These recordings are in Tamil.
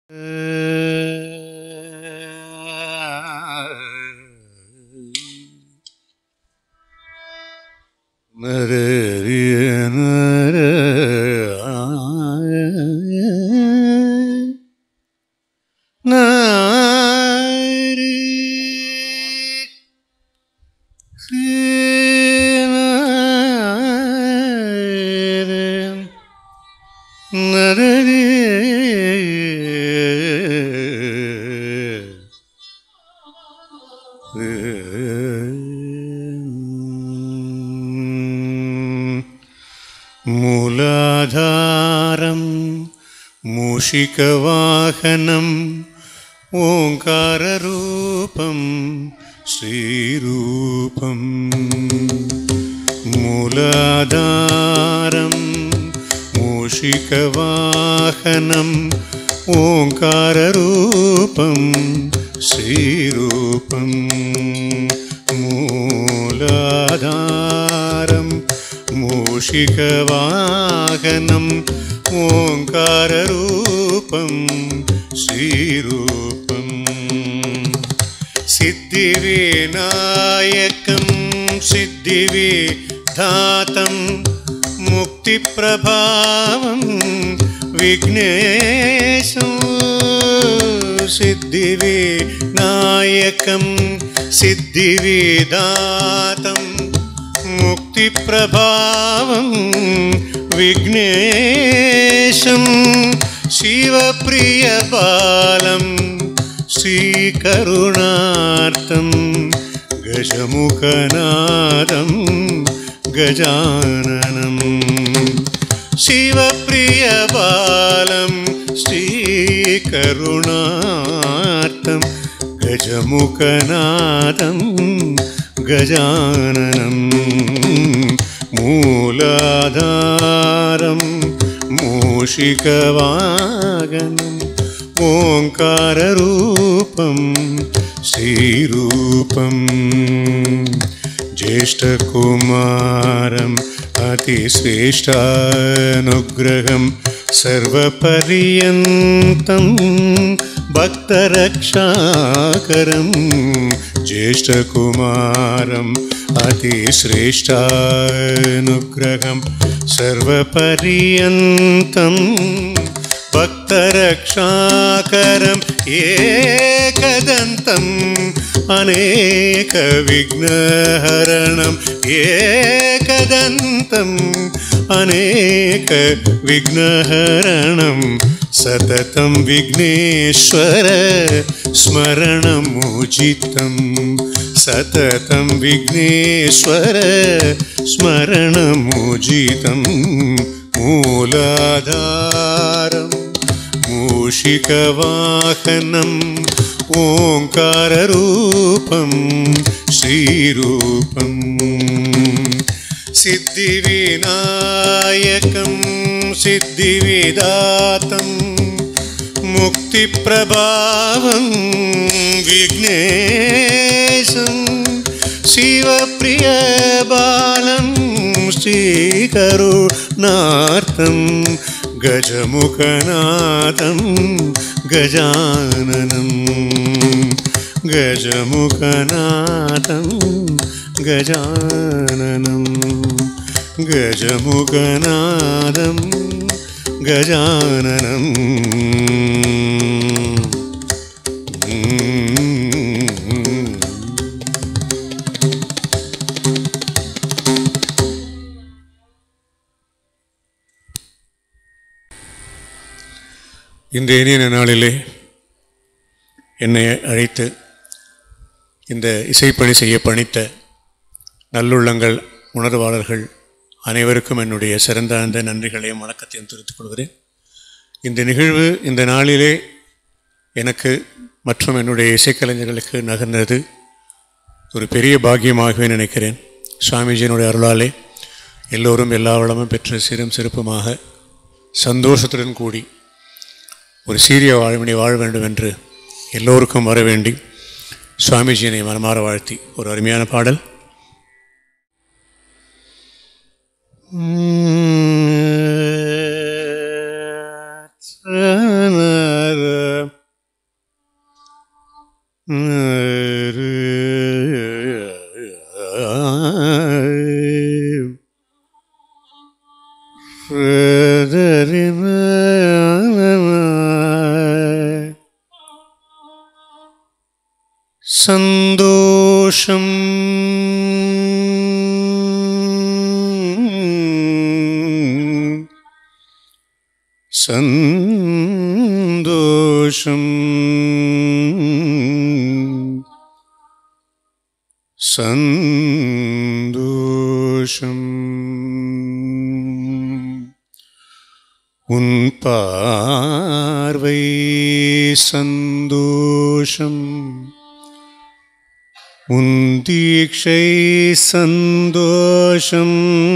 மூலாதாரம் மூஷிகவாகனம் ஓங்காரரூபம் ஸ்ரீரூபம் மூலாதாரம் மூஷிகவாகனம் ஓங்காரரூபம் ஸ்ரீரூபம் மூலாதாரம் மூஷிகவாகனம் ஓங்காரரூபம் ஸ்ரீரூபம் सिद्धिविनायकं सिद्धिविधातं मुक्तिप्रभावं विघ्नेशं सिद्धिविनायकं सिद्धिविदातं मुक्तिप्रभावं विघ्नेशं शिवप्रियबालम् श्रीकरुणार्थं गजमुखनादं गजाननं शिवप्रियबालं श्रीकरुणार्थं गजमुखनादं गजाननं मूलाधारं मूषिकवागनम् ओङ्काररूपं श्रीरूपं ज्येष्ठकुमारम् अतिश्रेष्ठानुग्रहं सर्वपर्यन्तं भक्तरक्षाकरं ज्येष्ठकुमारम् अतिश्रेष्ठानुग्रहं सर्वपर्यन्तम् भक्तरक्षाकरम् एकदन्तम् अनेकविघ्नहरणम् एकदन्तम् अनेकविघ्नहरणं सततं विघ्नेश्वर स्मरणमुचितं सततं विघ्नेश्वर स्मरणमुचितं मूलाधारम् मूषिकवाहनम् ओङ्काररूपं श्रीरूपम् सिद्धिविनायकं सिद्धिविदातं मुक्तिप्रभावं विघ्नेशं शिवप्रियबालं श्रीकरुणार्थं गजमुखनाथं गजाननं गजमुखनाथं गजाननं गजमुखनादं गजाननम् இந்த இனிய நாளிலே என்னை அழைத்து இந்த இசைப்பணி செய்ய பணித்த நல்லுள்ளங்கள் உணர்வாளர்கள் அனைவருக்கும் என்னுடைய சிறந்தாழ்ந்த நன்றிகளையும் வணக்கத்தையும் தெரிவித்துக் கொள்கிறேன் இந்த நிகழ்வு இந்த நாளிலே எனக்கு மற்றும் என்னுடைய இசைக்கலைஞர்களுக்கு நகர்ந்தது ஒரு பெரிய பாக்கியமாகவே நினைக்கிறேன் சுவாமிஜியினுடைய அருளாலே எல்லோரும் எல்லா வளமும் பெற்று சிறும் சிறப்புமாக சந்தோஷத்துடன் கூடி ஒரு சீரிய வாழ்வினை வாழ வேண்டும் என்று எல்லோருக்கும் வர வேண்டி சுவாமிஜியினை மனமாற வாழ்த்தி ஒரு அருமையான பாடல் சந்தோஷம் சந்தோஷம் சந்தோஷம் உன் பார்வை சந்தோஷம் உன் தீட்சை சந்தோஷம்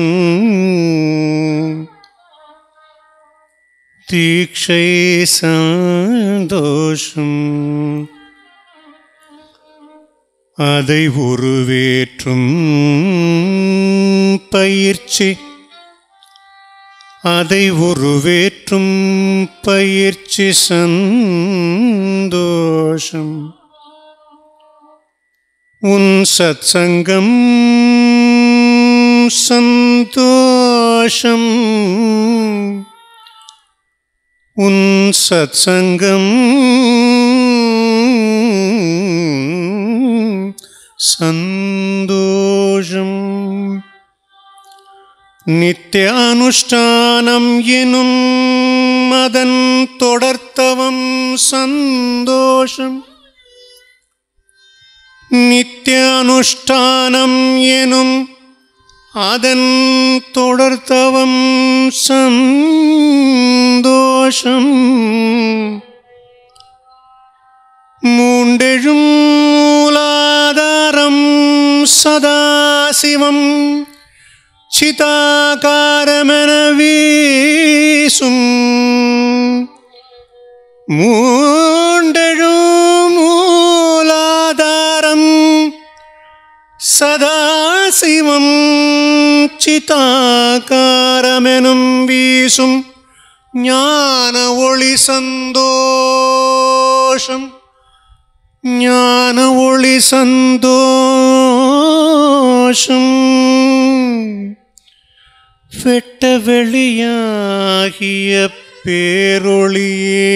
தீட்சை சந்தோஷம் அதை உருவேற்றும் பயிற்சி அதை உருவேற்றும் பயிற்சி சந்தோஷம் உன் சத்சங்கம் சந்தோஷம் உன் சத்சங்கம் சந்தோஷம் நித்திய அனுஷ்டானம் எனும் அதன் தொடர்த்தவம் சந்தோஷம் நித்திய அனுஷ்டானம் எனும் அதன் தொடர்த்தவம் சந்தோஷம் மூண்டெழும் மூலாதாரம் சதாசிவம் சிதாகாரமென வீசும் மூண்டெழும் மூலாதாரம் சதாசிவம் சிதாகாரமெனும் வீசும் ஞான ஒளி சந்தோஷம் ஞான ஒளி சந்தோஷம் வெட்ட வெளியாகிய பேரொளியே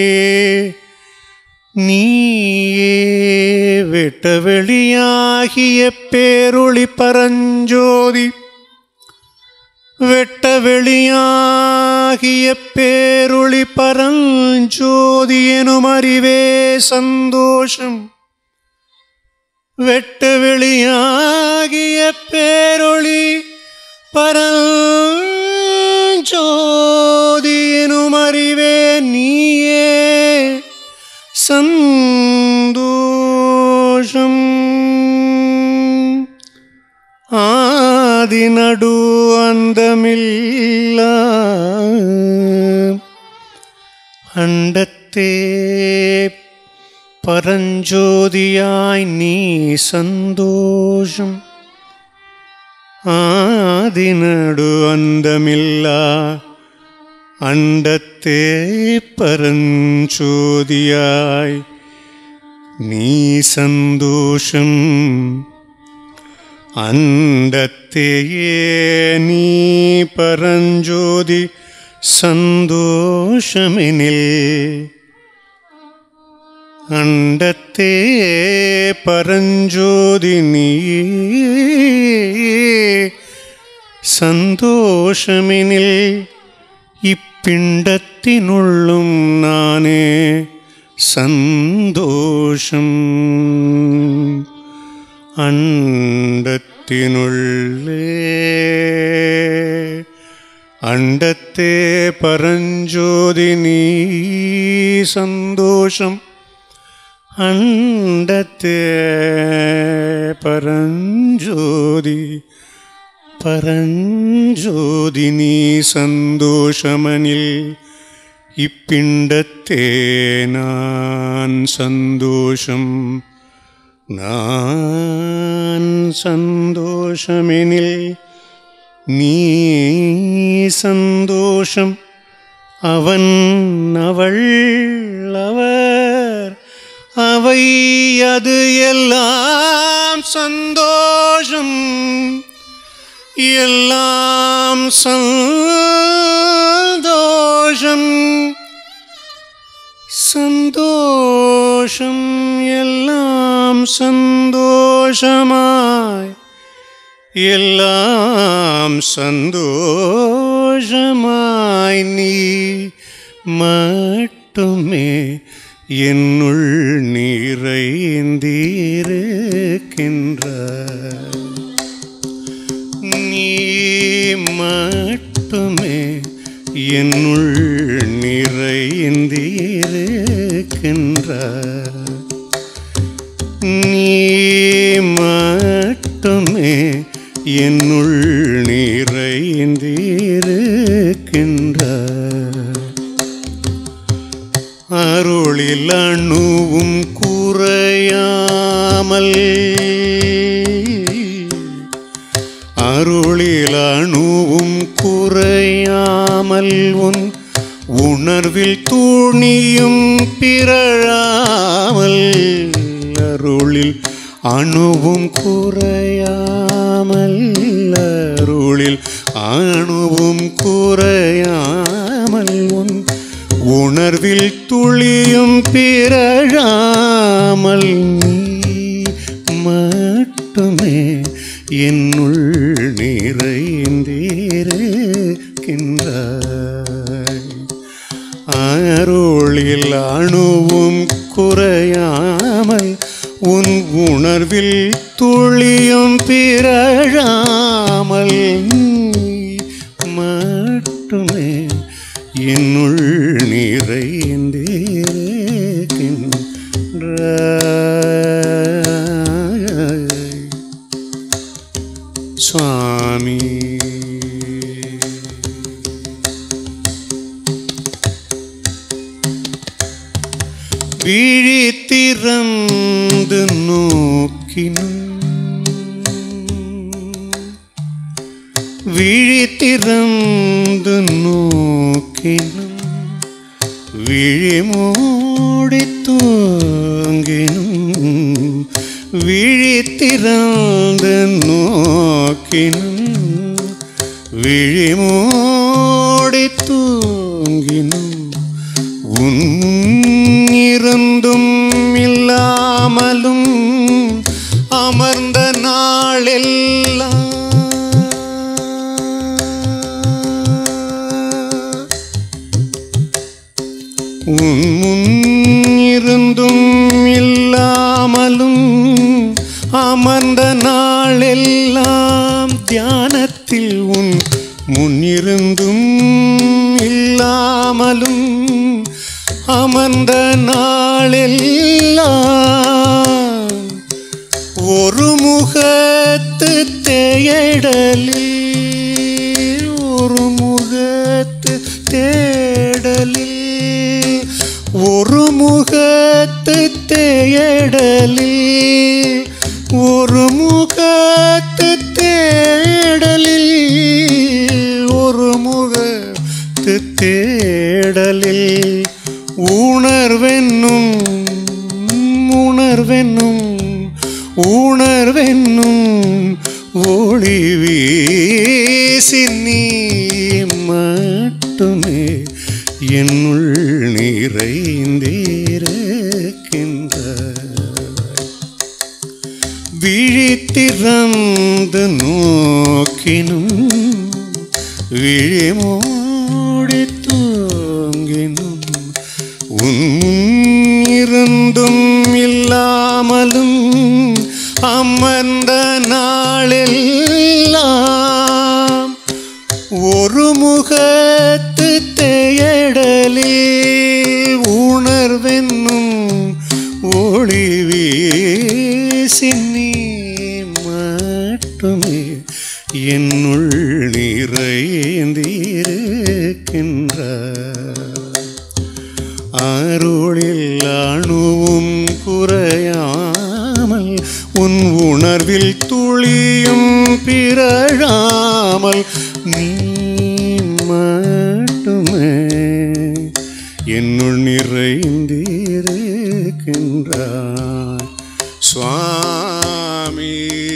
நீயே வெட்ட வெளியாகிய பேரொளி பரஞ்சோதி வெட்ட வெளியாகிய பேரொளி பரஞ்சோதி எனும் அறிவே சந்தோஷம் வெட்ட வெளியாகிய பேரொளி பரஞ்சோதி எனும் அறிவே நீயே சந்தோஷம் ஆதி நடு அந்தமில்ல அண்டத்தே பரஞ்சோதியாய் நீ சந்தோஷம் ஆதி நடு அந்தமில்லா அண்டத்தே பரஞ்சோதியாய் நீ சந்தோஷம் அண்டத்தேயே நீ பரஞ்சோதி சந்தோஷமெனில் அண்டத்தே பரஞ்சோதி நீ சந்தோஷமெனில் இப்பிண்டத்தினுள்ளும் நானே சந்தோஷம் அண்டத்தினுள்ளே அண்டத்தே பரஞ்சோதி நீ சந்தோஷம் அண்டத்தே பரஞ்சோதி பரஞ்சோதி நீ சந்தோஷமனில் இப்பிண்டத்தே நான் சந்தோஷம் நான் சந்தோஷமெனில் நீ சந்தோஷம் அவன் அவள் அவர் அவை அது எல்லாம் சந்தோஷம் எல்லாம் சந்தோஷம் சந்தோஷம் எல்லாம் சந்தோஷமாய் எல்லாம் சந்தோஷமாய் நீ மட்டுமே என்னுள் நிறைந்தீருக்கின்றாய் நீ மட்டுமே என்னுள் நிறைந்திருக்கின்றாய் நீ மட்டுமே என்னுள் நிறைந்திருக்கின்றாய் அருளில் அணுவும் குறையாமல் அருளில் அணுவும் குறையாமல் உன் உணர்வில் தூணியும் பிறழாமல் அருளில் அணுவும் குறையாமல் அருளில் அணுவும் குறையாமல் உன் உணர்வில் துளியும் பிறழாமல் நீ மட்டுமே என்னுள் நிறைந்திருக்கின்றாய் அருளில் அணுவும் குறையாமல் உன் உணர்வில் துளியும் பிறழாமல் நீ மட்டுமே என்னுள் நிறைந்திருக்கின்றாய் சுவாமி விழித்திறந்து நோக்கினும் விழித்திறந்து நோக்கினும் விழிமூடி தூங்கினும் விழித்திறந்து நோக்கினும் விழிமூடி தூங்கினும் உன் இருந்தும் இல்லாமலும் அமர்ந்த நாளெல்லாம் உன் முன் இருந்தும் இல்லாமலும் அமர்ந்த நாளெல்லாம் தியானத்தில் உன் முன்னிருந்தும் இல்லாமலும் அமர்ந்த நாளெல்லாம் ஒரு முகத்து தேடலில் ஒரு முகத்து தேடலில் ஒரு முகத்து தேடலில் ஒரு முகத்து தேடலில் ஒரு முகத்து தேடலில் உணர்வென்னும் உணர்வென்னும் உணர்வென்னும் ஒளி வீசி நீ மட்டுமே என்னுள் நிறைந்திருக்கின்றாய் விழித்திறந்து நோக்கினும் விழிமூடி தூங்கினும் உன் இருந்தும் இல்லாமலும் அமர்ந்த நாளெல்லாம் ஒரு முகத்து தேடலில் உணர்வென்னும் ஒளி வீசி நீ மட்டுமே என்னுள் நிறைந்திருக்கின்றாய் அருளில் அணுவும் குறையாமல் உன் உணர்வில் துளியும் பிறழாமல் நீ மட்டுமே என்னுள் நிறைந்திருக்கின்றாய் சுவாமி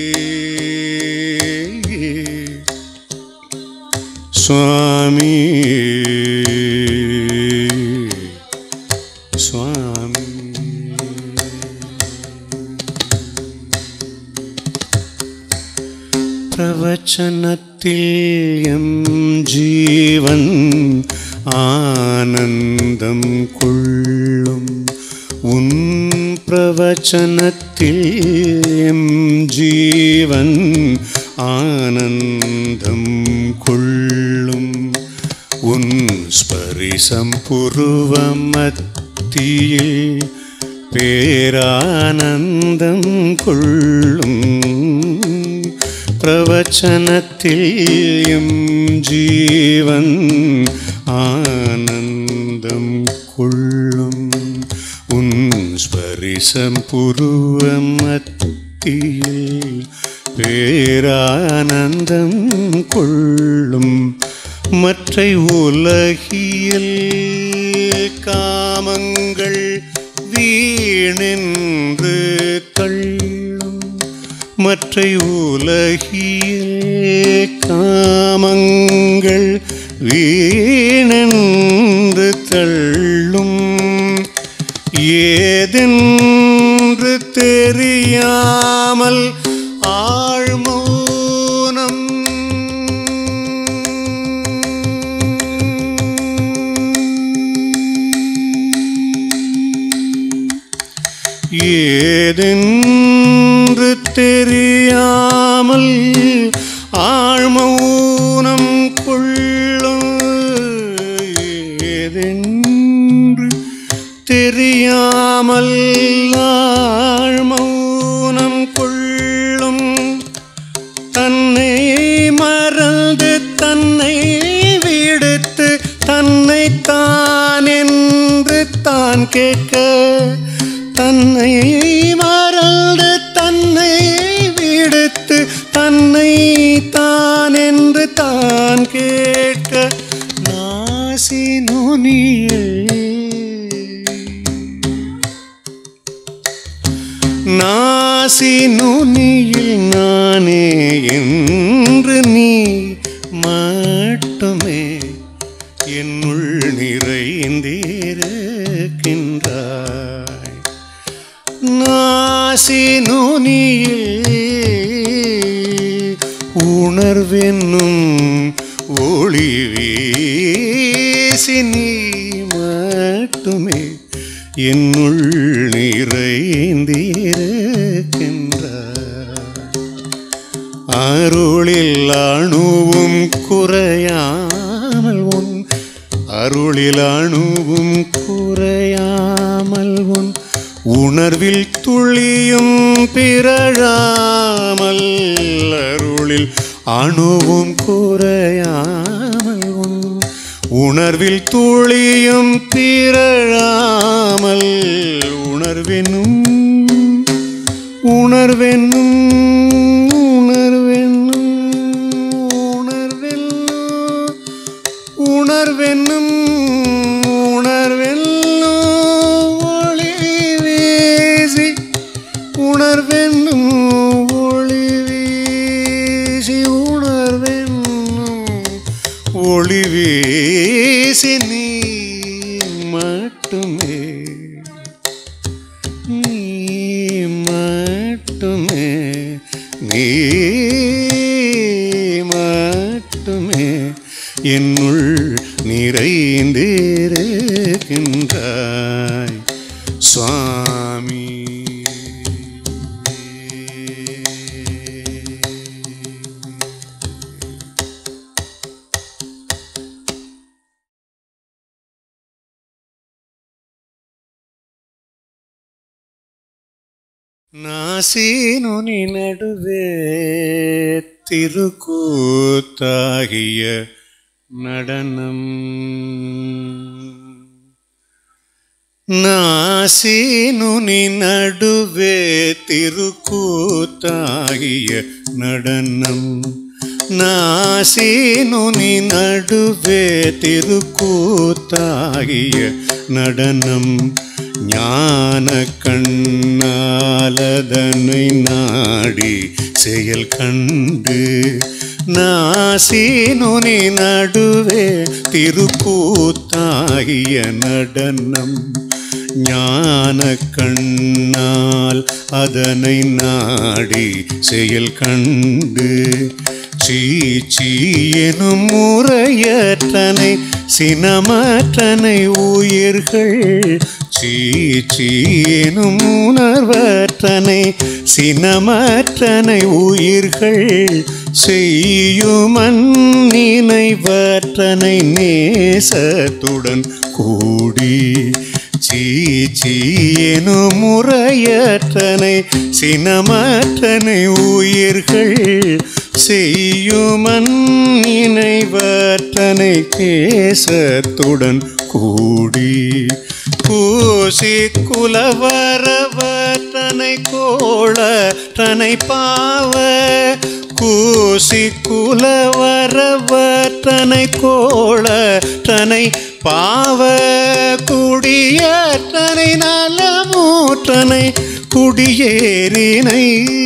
சுவாமி சுவாமி பிரவச்சனத்தில் எம் ஜீவன் ஆனந்தம் கொள்ளும் உன் பிரவச்சனத்தில் எம் ஜீவன் ஆனந்தம் கொள்ளும் உன் ஸ்பரிசம் புருவமத்தியில் பேரானந்தம் கொள்ளும் பிரவச்சனத்தில் எம் ஜீவன் ஆனந்தம் கொள்ளும் உன் ஸ்பரிசம் புருவமத்தியில் பேரானந்தம் கொள்ளும் மற்றை உலகியல் காமங்கள் வீணென்று தள்ளும் மற்றை உலகியல் காமங்கள் வீணென்று தள்ளும் ஏதென்று தெரியாமல் ஆழ்மௌனம் ஏதென்று தெரியாமல் ஆழ்மௌனம் கொள்ளும் ஏதென்று தெரியாமல் ஆழ்மௌனம் கொள்ளும் தன்னை மறந்து தன்னை விடுத்து தன்னை தான் என்று தான் கேட்க தன்னை மறந்து தன்னை விடுத்து தன்னை தான் என்று தான் கேட்க நாசி நுனியே நாசி நுனியில் நானே என்று நீ மட்டுமே என்னுள் நிறைந்திருக்கின்றாய் நாசி நுனியில் உணர்வென்னும் ஒளி வீசி நீ மட்டுமே என்னுள் நிறைந்திருக்கின்றாய் அருளில் அணுவும் குறையாமல் உன் அருளில் அணுவும் குறையாமல் உன் உணர்வில் துளியும் பிறழாமல் அருளில் அணுவும் குறையாமல் உன் உணர்வில் துளியும் பிறழாமல் உணர்வெனும் உணர்வென்னும் உணர்வென்னும் உணர்வெல்லும் உணர்வென்னும் உணர்வெல்லும் ஒளி வீசி உணர்வென்னும் ஒளி வீசி உணர்வென்னும் ஒளி வீசி நீ மட்டுமே நீ மட்டுமே நீ மட்டுமே என்னுள் நிறைந்திருக்கின்றாய் சுவாமி நாசீனுனி நடுவே திருக்கூத்தாகிய நடனம் நாசீனுனி நடுவே திருக்கூத்தாகிய நடனம் நாசீனுனி நடுவே திருக்கூத்தாகிய நடனம் ஞான கண்ணாலதனை நாடி செயல் கண்டு நாசினுனி நடுவே திருக்கூத்தாகிய நடனம் ஞான கண்ணால் அதனை நாடி செயல் கண்டு சீச்சி எனும் முறையற்றனை சினமற்றனை உயிர்கள் சீச்சி எனும் உணர்வற்றனை சினமற்றனை உயிர்கள் செய்யுமன் நினைவற்றனை நேசத்துடன் கூடி சீச்சி எனும் முறையற்றனை சினமற்றனை உயிர்கள் செய்யுமன் நினைவற்றனை கேசத்துடன் கூடி பூசி குலவரவற்றனை கோள தனை பாவ கூசி குலவரவற்றனை கோள தனை பாவ குடியற்றனை நலமூற்றனை குடியேறினை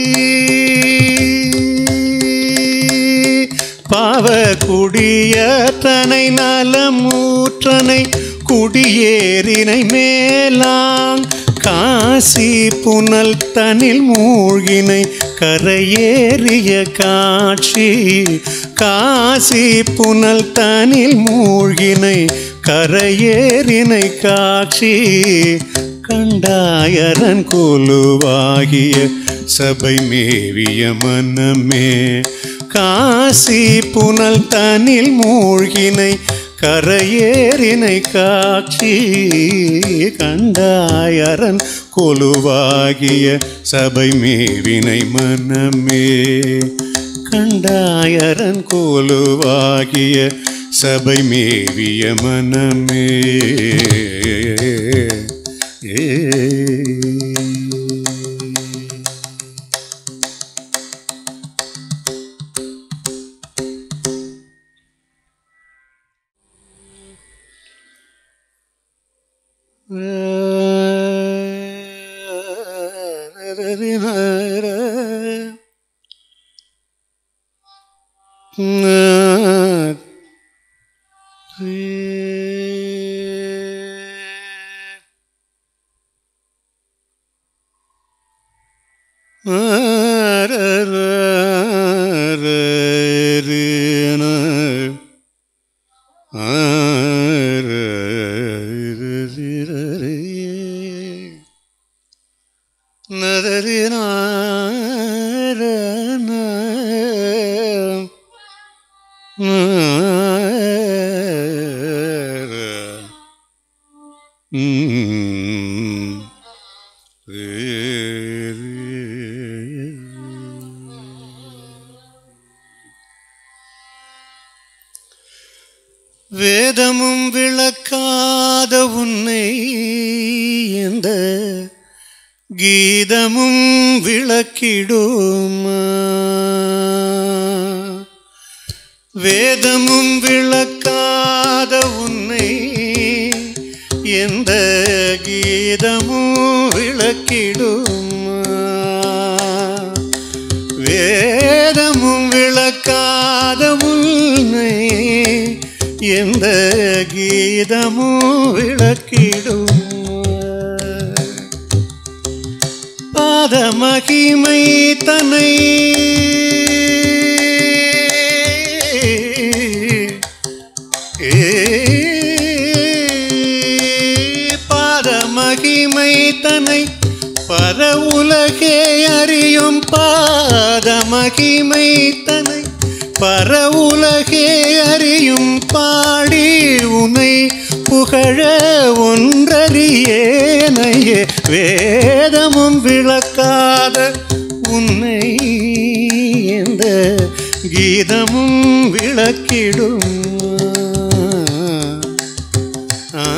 பாவ குடியற்றனை நலமூற்றனை குடியேறினை மேலாங் காசி புனல் தனில் மூழ்கினை கரையேறிய காட்சி காசி புனல் தனில் மூழ்கினை கரையேறினை காட்சி கண்டாயரன் கொலுவாகிய சபை மேவிய மனமே காசி புனல் தனில் மூழ்கினை கரையேறினை காட்சி கண்டாயரன் கொலுவாகிய சபை மேவினை மனமே கண்டாயரன் கோலுவாகிய சபை மேவிய மனமே ஏ வேதமும் விளக்காத உன்னை எந்த கீதமும் விளக்கிடுமா வேதமும் விளக்காத உன்னை எந்த கீதமும் விளக்கிடுமா வேதமும் விளக்காத உன்னை எந்த கீதமும் விளக்கிடும் பாத மகிமை தனை பாத மகிமை தனை பர உலகே அறியும் பாத மகிமை தனை பர உலகே அறியும் பாடி உனை புகழ ஒன்றறியேனையே வேதமும் விளக்காத உன்னை எந்த கீதமும் விளக்கிடும் ஆ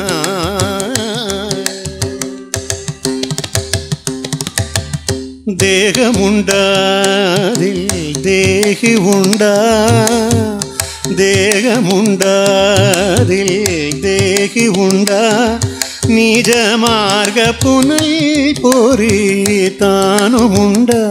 தேகமுண்டாதில் தேகி உண்டா தேகமுண்டாதில் தேகி உண்டா நிஜ மார்க புனல் பொறி தானும் உண்டா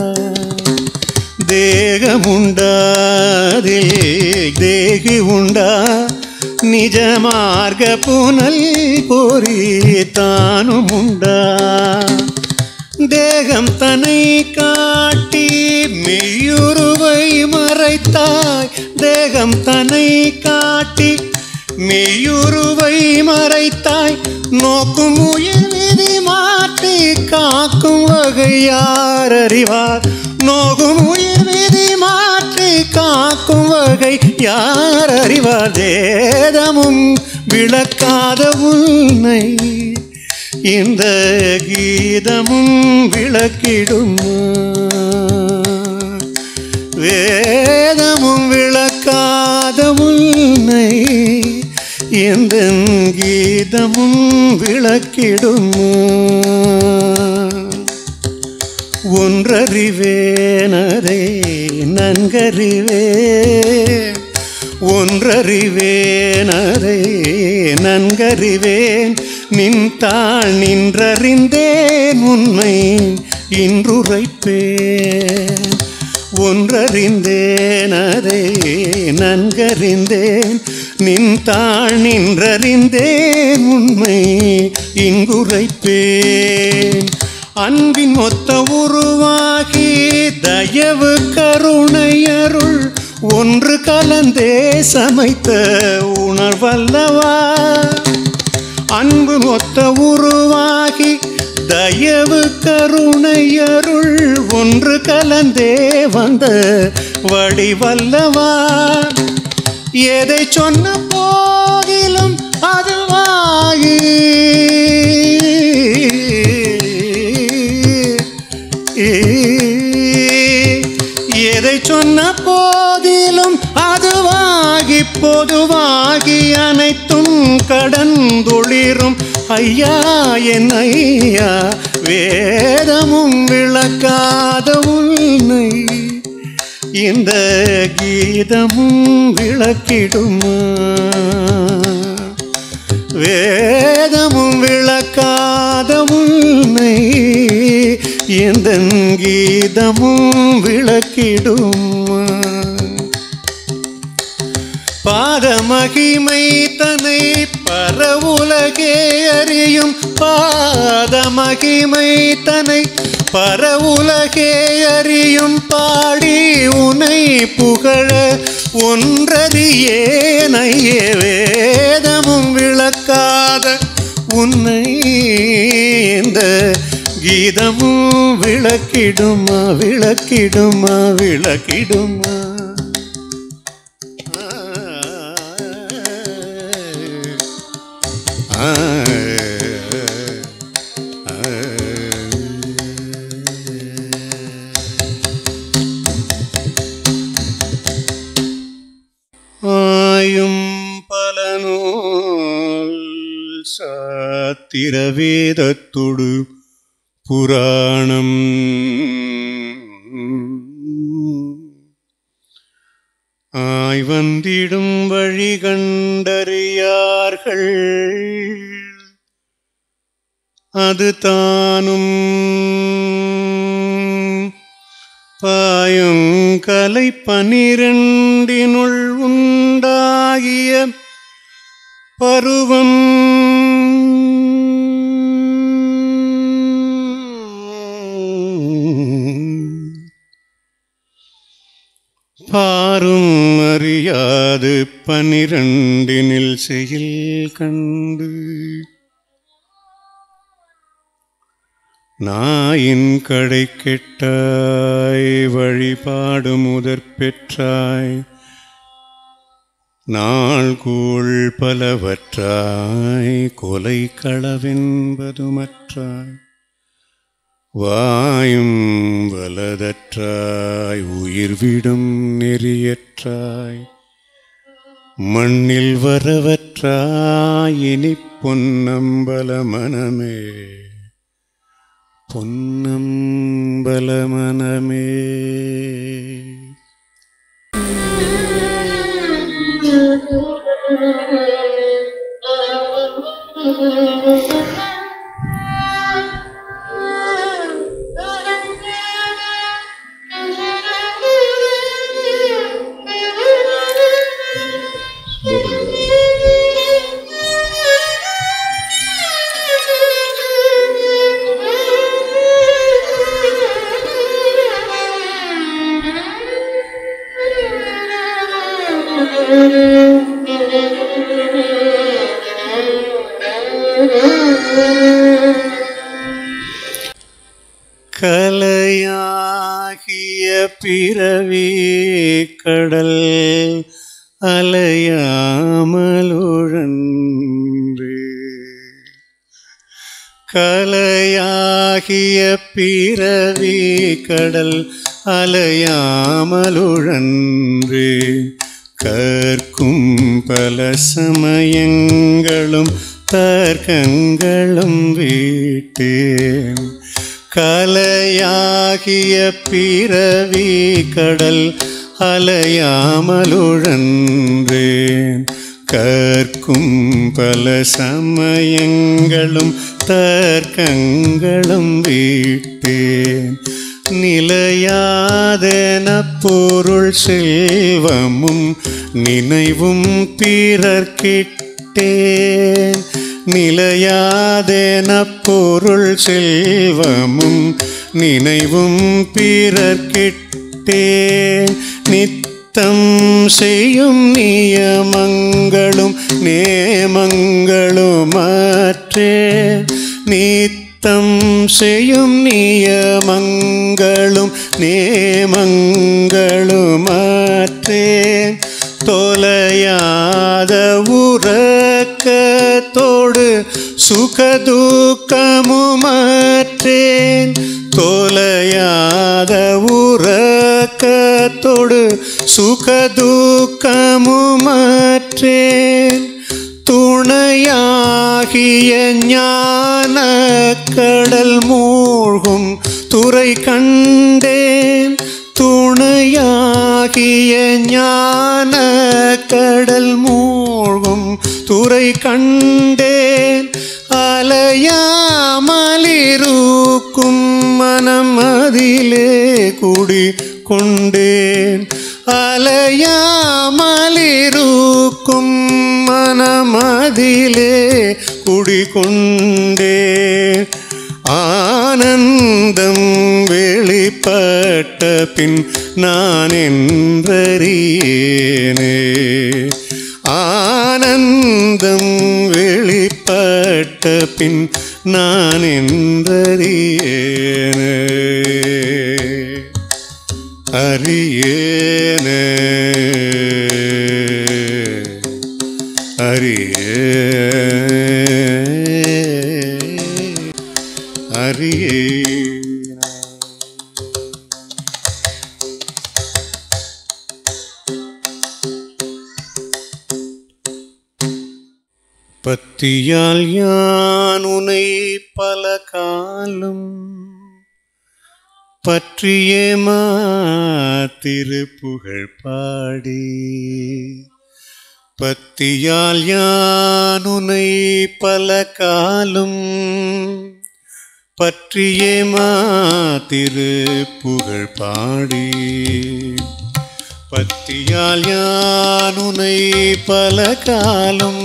தேகமுண்டாதில் தேகி உண்டா நிஜ மார்க புனல் பொறி தானும் உண்டா தேகம் தன்னை காட்டி மெய்யுருவை மறைத்தாய் தேகம் தன்னை காட்டி மெய்யுருவை மறைத்தாய் நோக்கும் உயிர் விதி மாற்றி காக்கும் வகை யார் அறிவார் நோகும் உயிர் விதி மாற்றி காக்கும் வகை யார் அறிவார் வேதமும் விளக்காத உன்னை இந்த கீதமும் விளக்கிடுமா வேதமும் விளக்காத உன்னை எந்த கீதமும் விளக்கிடுமா ஒன்றறிவேனதே நன்கறிவேன் ஒன்றறிவேனதே நன்கறிவேன் நின் தாள் நின்றறிந்தேன் உண்மை இன்றுரைப்பேன் ஒன்றறிந்தேன் அதை நன்கறிந்தேன் நின் தாள் நின்றறிந்தேன் உண்மை இங்குரைப்பேன் அன்பின் மொத்த உருவாகி தயவு கருணையருள் ஒன்று கலந்தே சமைத்த உணர்வல்லவா அன்பு மொத்த உருவாகி தயவு கருணையருள் ஒன்று கலந்தே வந்த வடிவல்லவா எதை சொன்ன போதிலும் அதுவாகி எதை சொன்ன போதிலும் அதுவாகி பொதுவாகி அனைத்தும் கடந்தொளிரும் ஐயா என் ஐயா வேதமும் விளக்காத உன்னை இந்த கீதமும் விளக்கிடுமா வேதமும் விளக்காத உன்னை இந்த கீதமும் விளக்கிடுமா பாதமகிமை தன்னை பரவுலகே அறியும் பாதமகிமை தன்னை பரவுலகே அறியும் பாடி உனை புகழ ஒன்றறியே நையே வேதமும் விளக்காத உன்னை இந்த கீதமும் விளக்கிடுமா விளக்கிடுமா விளக்கிடுமா ஆயும் பலனூல் சாத்திர வேதத்தொடு புராணம் ஆய் வந்திடும் வழி கண்டறியார்கள் அது தானும் பாயுங்கலை பனிரெண்டினுள் உண்டாகிய பருவம் பாரும் அறியாது பனிரெண்டினில் செயல் கண்டு நாயின் கடை கெட்டாய் வழிபாடு முதற் பெற்றாய் நாள் கூழ் பலவற்றாய் கொலை களவென்பதுமற்றாய் வாயும் வலதற்றாய் உயிர் விடும் நெறியற்றாய் மண்ணில் வரவற்றாய் இனி பொன்னம்பல மனமே பொன்னம்பல மனமே Thank you. கலையாகிய பிறவி கடல் அலையாமலுழன்று கலையாகிய பிறவி கடல் அலையாமலுழன்று கற்கும் பல சமயங்களும் தர்க்கங்களும் விட்டேன் கலையாகிய பிறவி கடல் அலையாமலுழன்றேன் கற்கும் பல சமயங்களும் தர்க்கங்களும் விட்டேன் நிலையாதென பொருள் செல்வமும் நினைவும் பிறர்கிட்டேன் நிலையாதென பொருள் செல்வமும் நினைவும் பிறர்கிட்டேன் நித்தம் செய்யும் நியமங்களும் நேமங்களும் அற்றேன் நித்தம் செய்யும் நியமங்களும் நேமங்களும் அற்றேன் தொலையாத உறக்கத்தோடு சுகதுக்கமுமற்றேன் தொலையாத உறக்கத்தோடு சுகதுக்கமுமற்றேன் துணையாகிய ஞான கடல் மூழ்கும் துறை கண்டேன் துணையாகிய ஞான கடல் மூழ்கும் துறை கண்டேன் அலையாமலிருக்கும் மனம் அதிலே குடி கொண்டேன் அலையாமலிருக்கும் மனமதிலே குடிகொண்டேன் ஆனந்தம் வெளிப்பட்ட பின் நான் என்றறியேனே ஆனந்தம் வெளிப்பட்ட பின் நான் என்றறியேனே அறியேனே அறியே அறியே பத்தியால் யான் உனை பல காலம் பற்றியே திருப்புகழ் பாடி பத்தியால் யான் உனை பல காலம் பற்றியே திருப்புகழ் பாடி பத்தியால் யான் உனை பல காலம்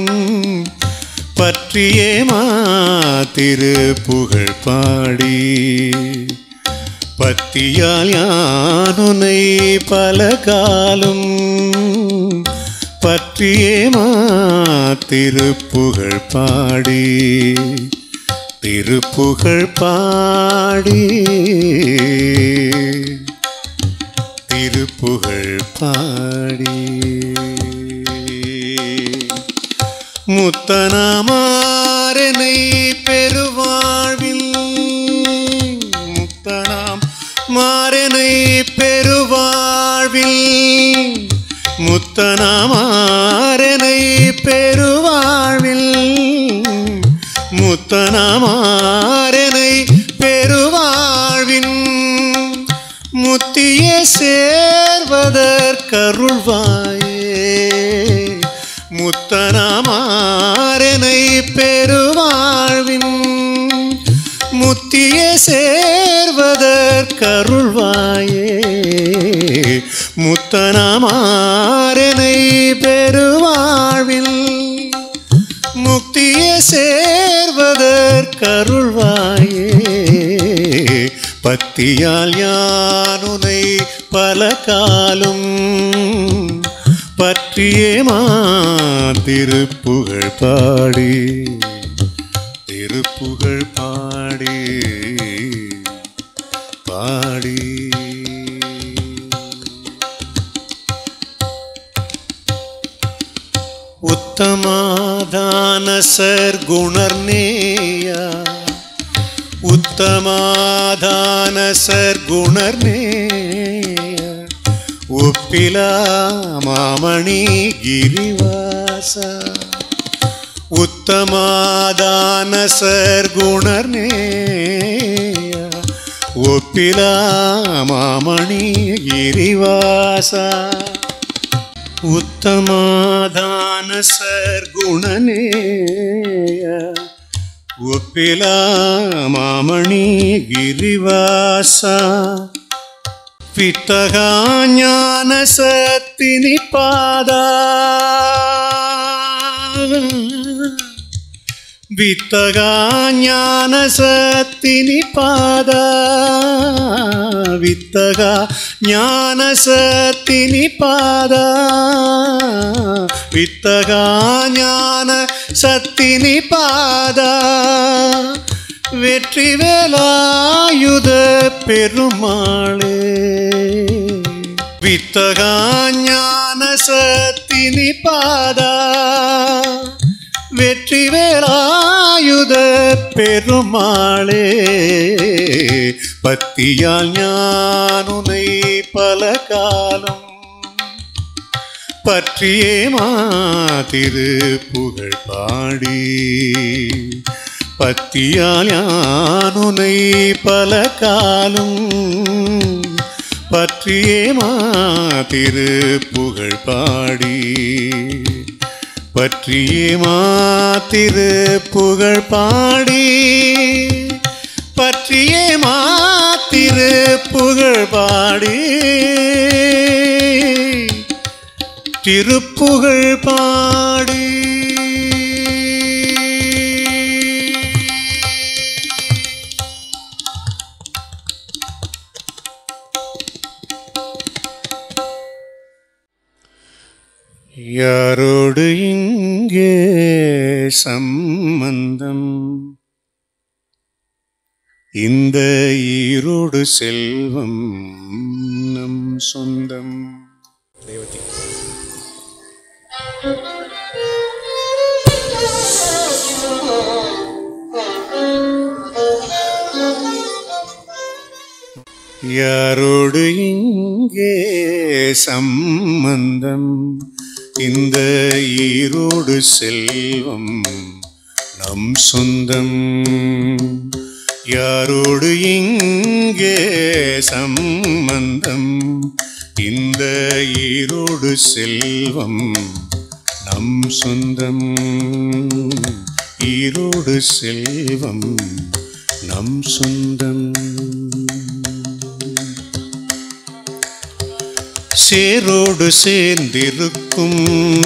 பற்றியே திருப்புகழ் பாடி பத்தியால் யான் உனை பல காலம் பற்றியே திருப்புகழ் பாடி திருப்புகழ் பாடி திருப்புகழ் பாடி முத்தனாமாரனை பெருவாழ்வில் முத்தனாம் மாறனை பெருவாழ்வில் முத்தனாமாரனை பெருவாழ்வில் முத்தனாமாரனை பெருவாழ்வின் முத்தியே சேர்வதற்கருள்வாயே முத்தனாமாரனை பெருவாழ்வின் முத்தியே சேர்வதற்கருள்வாயே முத்தனாமாரனை பெருவாழ்வில் முக்தியை சேர்வதற்கருள்வாயே பத்தியால் யானுனை பல காலும் பற்றியே திருப்புகழ் பாடி திருப்புகழ் பாடி பாடி உத்தமாதான சர்க்குணர்நேய உத்தமாதான சர்க்குணர்நேய ஒப்பிலா மாமணி கிரிவாச உத்தமாதான சர்க்குணர்நேய ஒப்பிலா மாமணி கிரிவாசா உத்தமாதான சர்க்குணனேய ஒப்பிலா மாமணி கிரிவாச வித்தகா ஞான சத்தினி பாதா வித்தகா ஞான சத்தினி பாதா வித்தகா ஞான சத்தினி பாதா வித்தகா ஞான சத்தினி பாதா வெற்றி வேலாயுத பெருமாளே வித்தகா ஞான சத்தினி பாதா வெற்றி வேலாயுத பெருமாளே பத்தியால் ஞானுனை பல காலம் பற்றியே மாதிரு புகழ் பாடி பத்தியால் யானுனை பல காலம் பற்றியே மாதிரு புகழ் பாடி பற்றியே மாத்திரு புகழ் பாடி பற்றியே மாத்திரு புகழ் பாடி திருப்புகழ் பாடி யாரோடு இங்கே சம்பந்தம் இந்த ஈரோடு செல்வம் நம் சொந்தம் ரேவதி யாரோடு இங்கே சம்பந்தம் இந்த ஈரோடு செல்வம் நம் சொந்தம் யாரோடு இங்கே சம்பந்தம் இந்த ஈரோடு செல்வம் நம் சொந்தம் ஈரோடு செல்வம் நம் சொந்தம் சேரோடு சேர்ந்திருக்கும்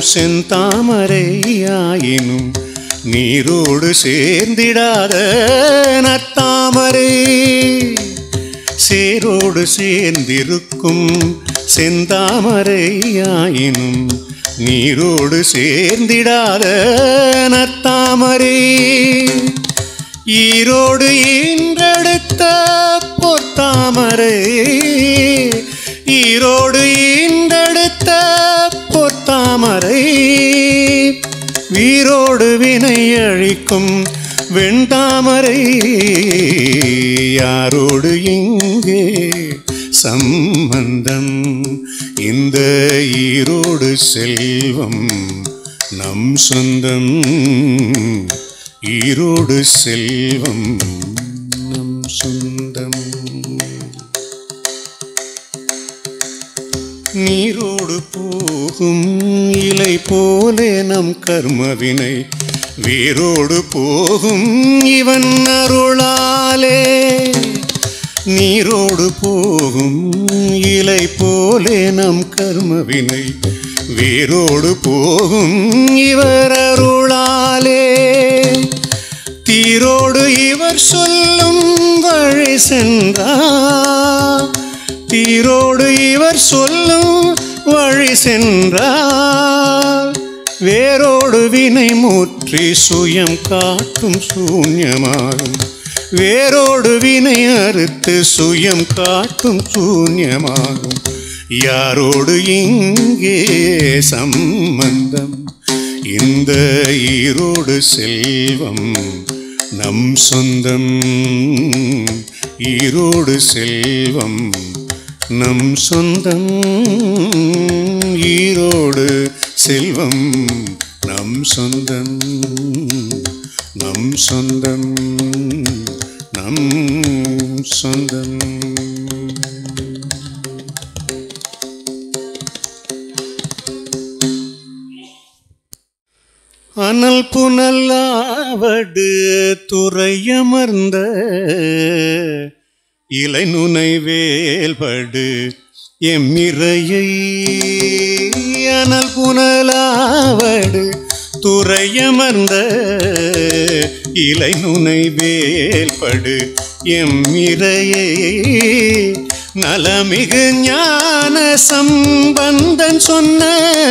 செந்தாமரையாயினும் நீரோடு சேர்ந்திடாத நத்தாமரை சேரோடு சேர்ந்திருக்கும் செந்தாமரையாயினும் நீரோடு சேர்ந்திடாத நத்தாமரை ஈரோடு ஈன்றெடுத்த பொத்தாமரை ஈரோடு ஈன்றெடுத்த பொத்தாமரை வீரோடு வினை அழிக்கும் வெண்தாமரை யாரோடு இங்கே சம்பந்தம் இந்த ஈரோடு செல்வம் நம் சொந்தம் ஈரோடு செல்வம் நம் சொந்தம் நீரோடு போகும் இலை போலே நம் கர்மவினை வேரோடு போகும் இவன் அருளாலே நீரோடு போகும் இலை போலே நம் கர்மவினை வேரோடு போகும் இவர் அருளாலே தீரோடு இவர் சொல்லும் வழி சென்றார் தீரோடு இவர் சொல்லும் வழி சென்றார் வேரோடு வினை மூற்றி சுயம் காட்டும் சூன்யமாகும் வேரோடு வினை அறுத்து சுயம் காட்டும் சூன்யமாகும் யாரோடு இங்கே சம்பந்தம் இந்த ஈரோடு செல்வம் நம் சொந்தம் ஈரோடு செல்வம் நம் சொந்தம் ஈரோடு செல்வம் நம் சொந்தம் நம் சொந்தம் நம் சொந்தம் அனல் புனல்லாவடு துறையமர்ந்த இளைநுனை வேல்படு எம்மிரையை அனல் புனலாவடு துறையமர்ந்த இளைநுனை வேல்படு எம்மிரையை நலமிகு ஞான சம்பந்தன் சொன்ன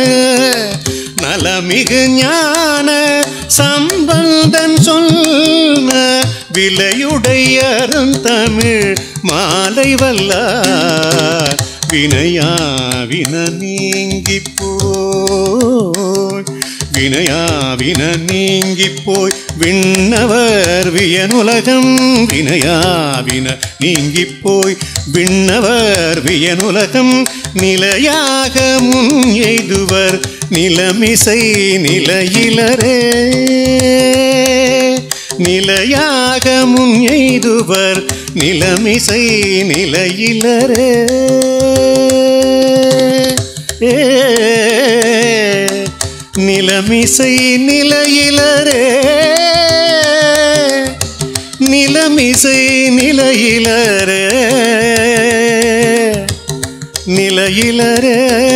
நலமிகு ஞான சம்பந்தன் சொன்ன விலையுடைய தமிழ் மாலை வல்லார் வினையா வின நீங்கி போய் வினையா வின நீங்கி போய் விண்ணவர் வியனுலகம் வினையா வின நீங்கி போய் விண்ணவர் வியனுலகம் நிலையாக முன் எய்துவர் நிலமிசை நிலையிலரே நிலையாக முன் எய்துவர் நிலமிசை நிலையிலரே ஏ நிலமிசை நிலையிலரே நிலமிசை நிலையிலரே நிலையிலரே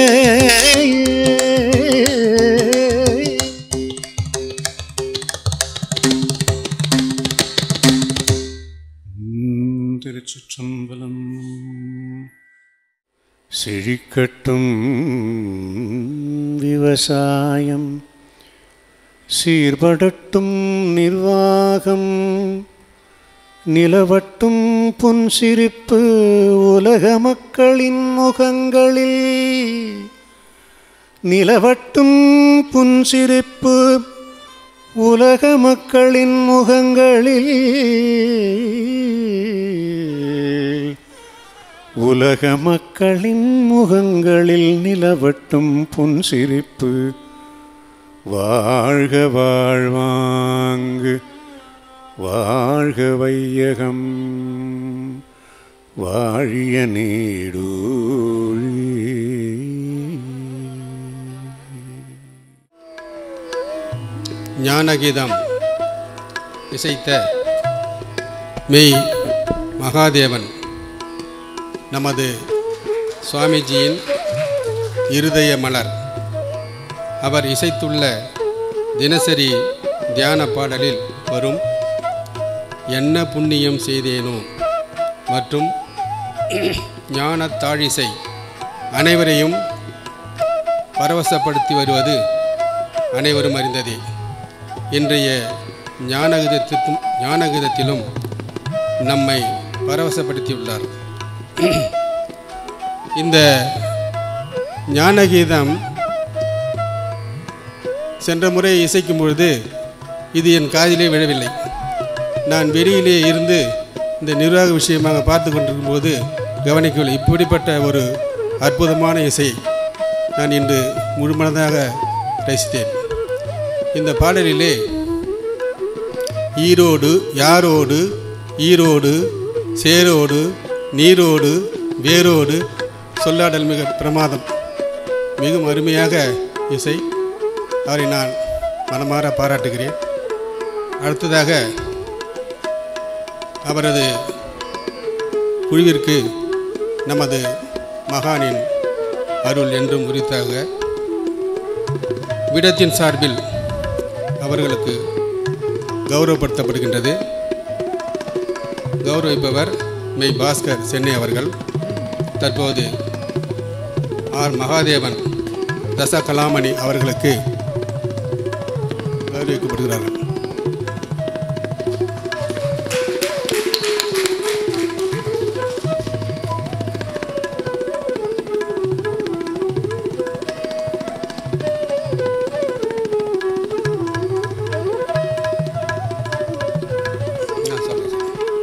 உம், திருச்சிற்றம்பலம் செழிக்கட்டும் விவசாயம் சீர்படட்டும் நிர்வாகம் நிலவட்டும் புன் சிரிப்பு உலக மக்களின் முகங்களில் நிலவட்டும் புன் சிரிப்பு உலக மக்களின் முகங்களில் உலக மக்களின் முகங்களில் நிலவட்டும் புன்சிரிப்பு வாழ்க வாழ்வாங்கு வாழ்க வையகம் வாழிய நீடூழி ஞானகீதம் இசைத்த மெய் மகாதேவன் நமது சுவாமிஜியின் இருதய மலர் அவர் இசைத்துள்ள தினசரி தியான பாடலில் வரும் என்ன புண்ணியம் செய்தேனோ மற்றும் ஞான தாழிசை அனைவரையும் பரவசப்படுத்தி வருவது அனைவரும் அறிந்ததே இன்றைய ஞானகிதத்திலும் ஞானகிதத்திலும் நம்மை பரவசப்படுத்தியுள்ளார் இந்த ஞானகீதம் சென்ற முறை இசைக்கும் பொழுது இது என் காதிலே விழவில்லை நான் வெளியிலே இருந்து இந்த நிர்வாக விஷயமாக பார்த்து கொண்டிருக்கும் போது கவனிக்கவில்லை இப்படிப்பட்ட ஒரு அற்புதமான இசை நான் இன்று முழுமனதாக ரசித்தேன் இந்த பாடலிலே ஈரோடு யாரோடு ஈரோடு சேரோடு நீரோடு வேரோடு சொல்லாடல் மிக பிரமாதம் மிகவும் அருமையாக இசை அவரை நான் மனமாற பாராட்டுகிறேன் அடுத்ததாக அவரது குழுவிற்கு நமது மகானின் அருள் என்றும் உரித்தாக விடத்தின் சார்பில் அவர்களுக்கு கௌரவப்படுத்தப்படுகின்றது கௌரவிப்பவர் மெய் பாஸ்கர் சென்னை அவர்கள் தற்போது ஆர் மகாதேவன் தச கலாமணி அவர்களுக்கு கௌரவிக்கப்படுகிறார்கள் நான் சொல்றேன்.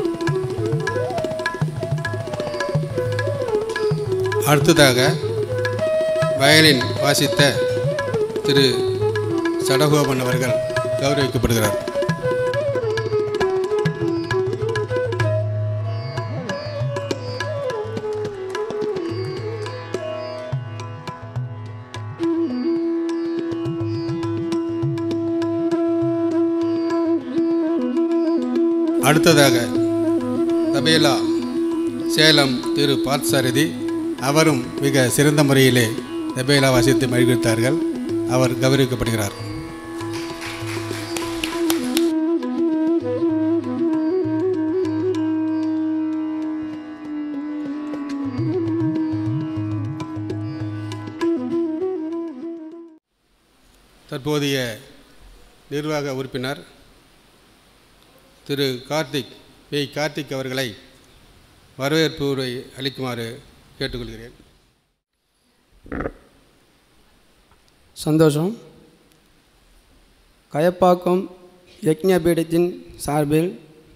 அடுத்ததாக வயலின் வாசித்த திரு சடகோபன் அவர்கள் கௌரவிக்கப்படுகிறார் அடுத்ததாக தபேலா சேலம் திரு பார்த்தசாரதி அவரும் மிக சிறந்த முறையிலே தபேலா வாசித்து மகிழ்வித்தார்கள் அவர் கௌரவிக்கப்படுகிறார் தற்போதைய நிர்வாக உறுப்பினர் திரு கார்த்திக் பி கார்த்திக் அவர்களை வரவேற்பு உரை அளிக்குமாறு கேட்டுக்கொள்கிறேன் சந்தோஷம் கயப்பாக்கம் யக்ஞபீடத்தின் சார்பில்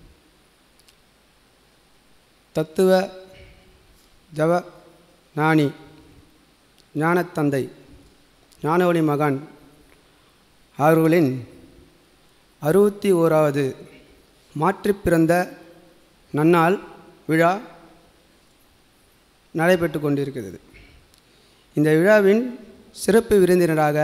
தத்துவ ஜவ ஞானி ஞானத்தந்தை ஞானவழி மகான் அவர்களின் அறுபத்தி ஓராவது மாற்றிப் பிறந்த நன்னாள் விழா நடைபெற்று கொண்டிருக்கிறது இந்த விழாவின் சிறப்பு விருந்தினராக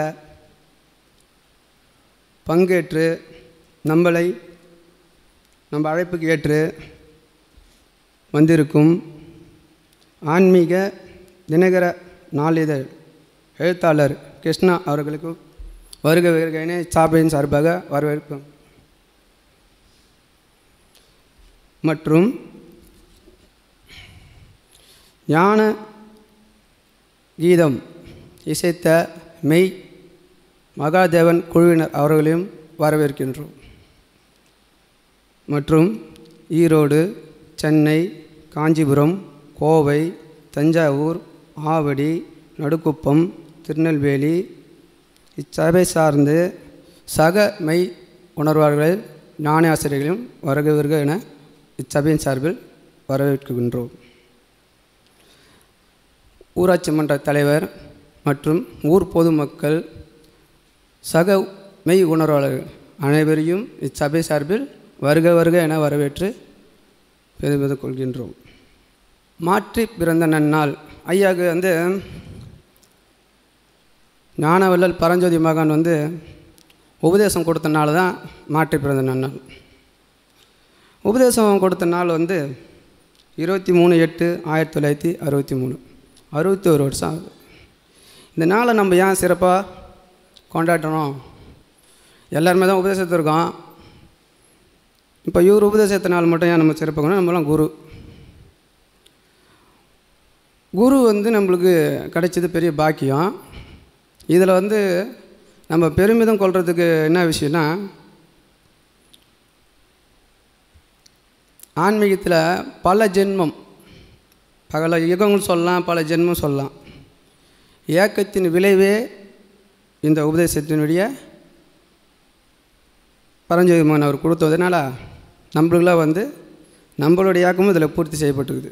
பங்கேற்று நம்மளை நம்ம அழைப்புக்கு ஏற்று வந்திருக்கும் ஆன்மீக தினகர நாளிதழ் எழுத்தாளர் கிருஷ்ணா அவர்களுக்கு வருக வருகையினை சாப்பியின் சார்பாக வரவேற்கும் மற்றும் ஞான கீதம் இசைத்த மெய் மகாதேவன் குழுவினர் அவர்களையும் வரவேற்கின்றோம் மற்றும் ஈரோடு சென்னை காஞ்சிபுரம் கோவை தஞ்சாவூர் ஆவடி நடுக்குப்பம் திருநெல்வேலி இச்சபை சார்ந்து சக மெய் உணர்வார்கள் ஞான ஆசிரியர்களையும் வருக வருக என இச்சபையின் சார்பில் வரவேற்கின்றோம் ஊராட்சி மன்ற தலைவர் மற்றும் ஊர் பொதுமக்கள் சக மெய் உணர்வாளர்கள் அனைவரையும் இச்சபை சார்பில் வருக வருக என வரவேற்று பெருமிதம் கொள்கின்றோம் மாற்றி பிறந்த நன்னாள் ஐயாவுக்கு வந்து ஞானவல்லல் பரஞ்சோதி மகான் வந்து உபதேசம் கொடுத்தனால தான் மாற்றி பிறந்த நன்னாள் உபதேசம் கொடுத்த நாள் வந்து இருபத்தி மூணு எட்டு ஆயிரத்தி தொள்ளாயிரத்தி அறுபத்தி மூணு அறுபத்தி ஒரு வருஷம் ஆகுது இந்த நாளை நம்ம ஏன் சிறப்பாக கொண்டாடணும் எல்லாருமே தான் உபதேசத்திருக்கோம் இப்போ இவர் உபதேசத்த நாள் மட்டும் ஏன் நம்ம சிறப்பாக நம்மளாம் குரு குரு வந்து நம்மளுக்கு கிடைச்சது பெரிய பாக்கியம் இதில் வந்து நம்ம பெருமிதம் கொள்றதுக்கு என்ன விஷயம்னா ஆன்மீகத்தில் பல ஜென்மம் பல யுகங்கள் சொல்லலாம் பல ஜென்மம் சொல்லலாம் ஏக்கத்தின் விளைவே இந்த உபதேசத்தினுடைய பரஞ்சோதி மகன் அவர் கொடுத்ததுனால நம்மளுக்கெல்லாம் வந்து நம்மளுடைய ஏக்கமும் இதில் பூர்த்தி செய்யப்பட்டுக்குது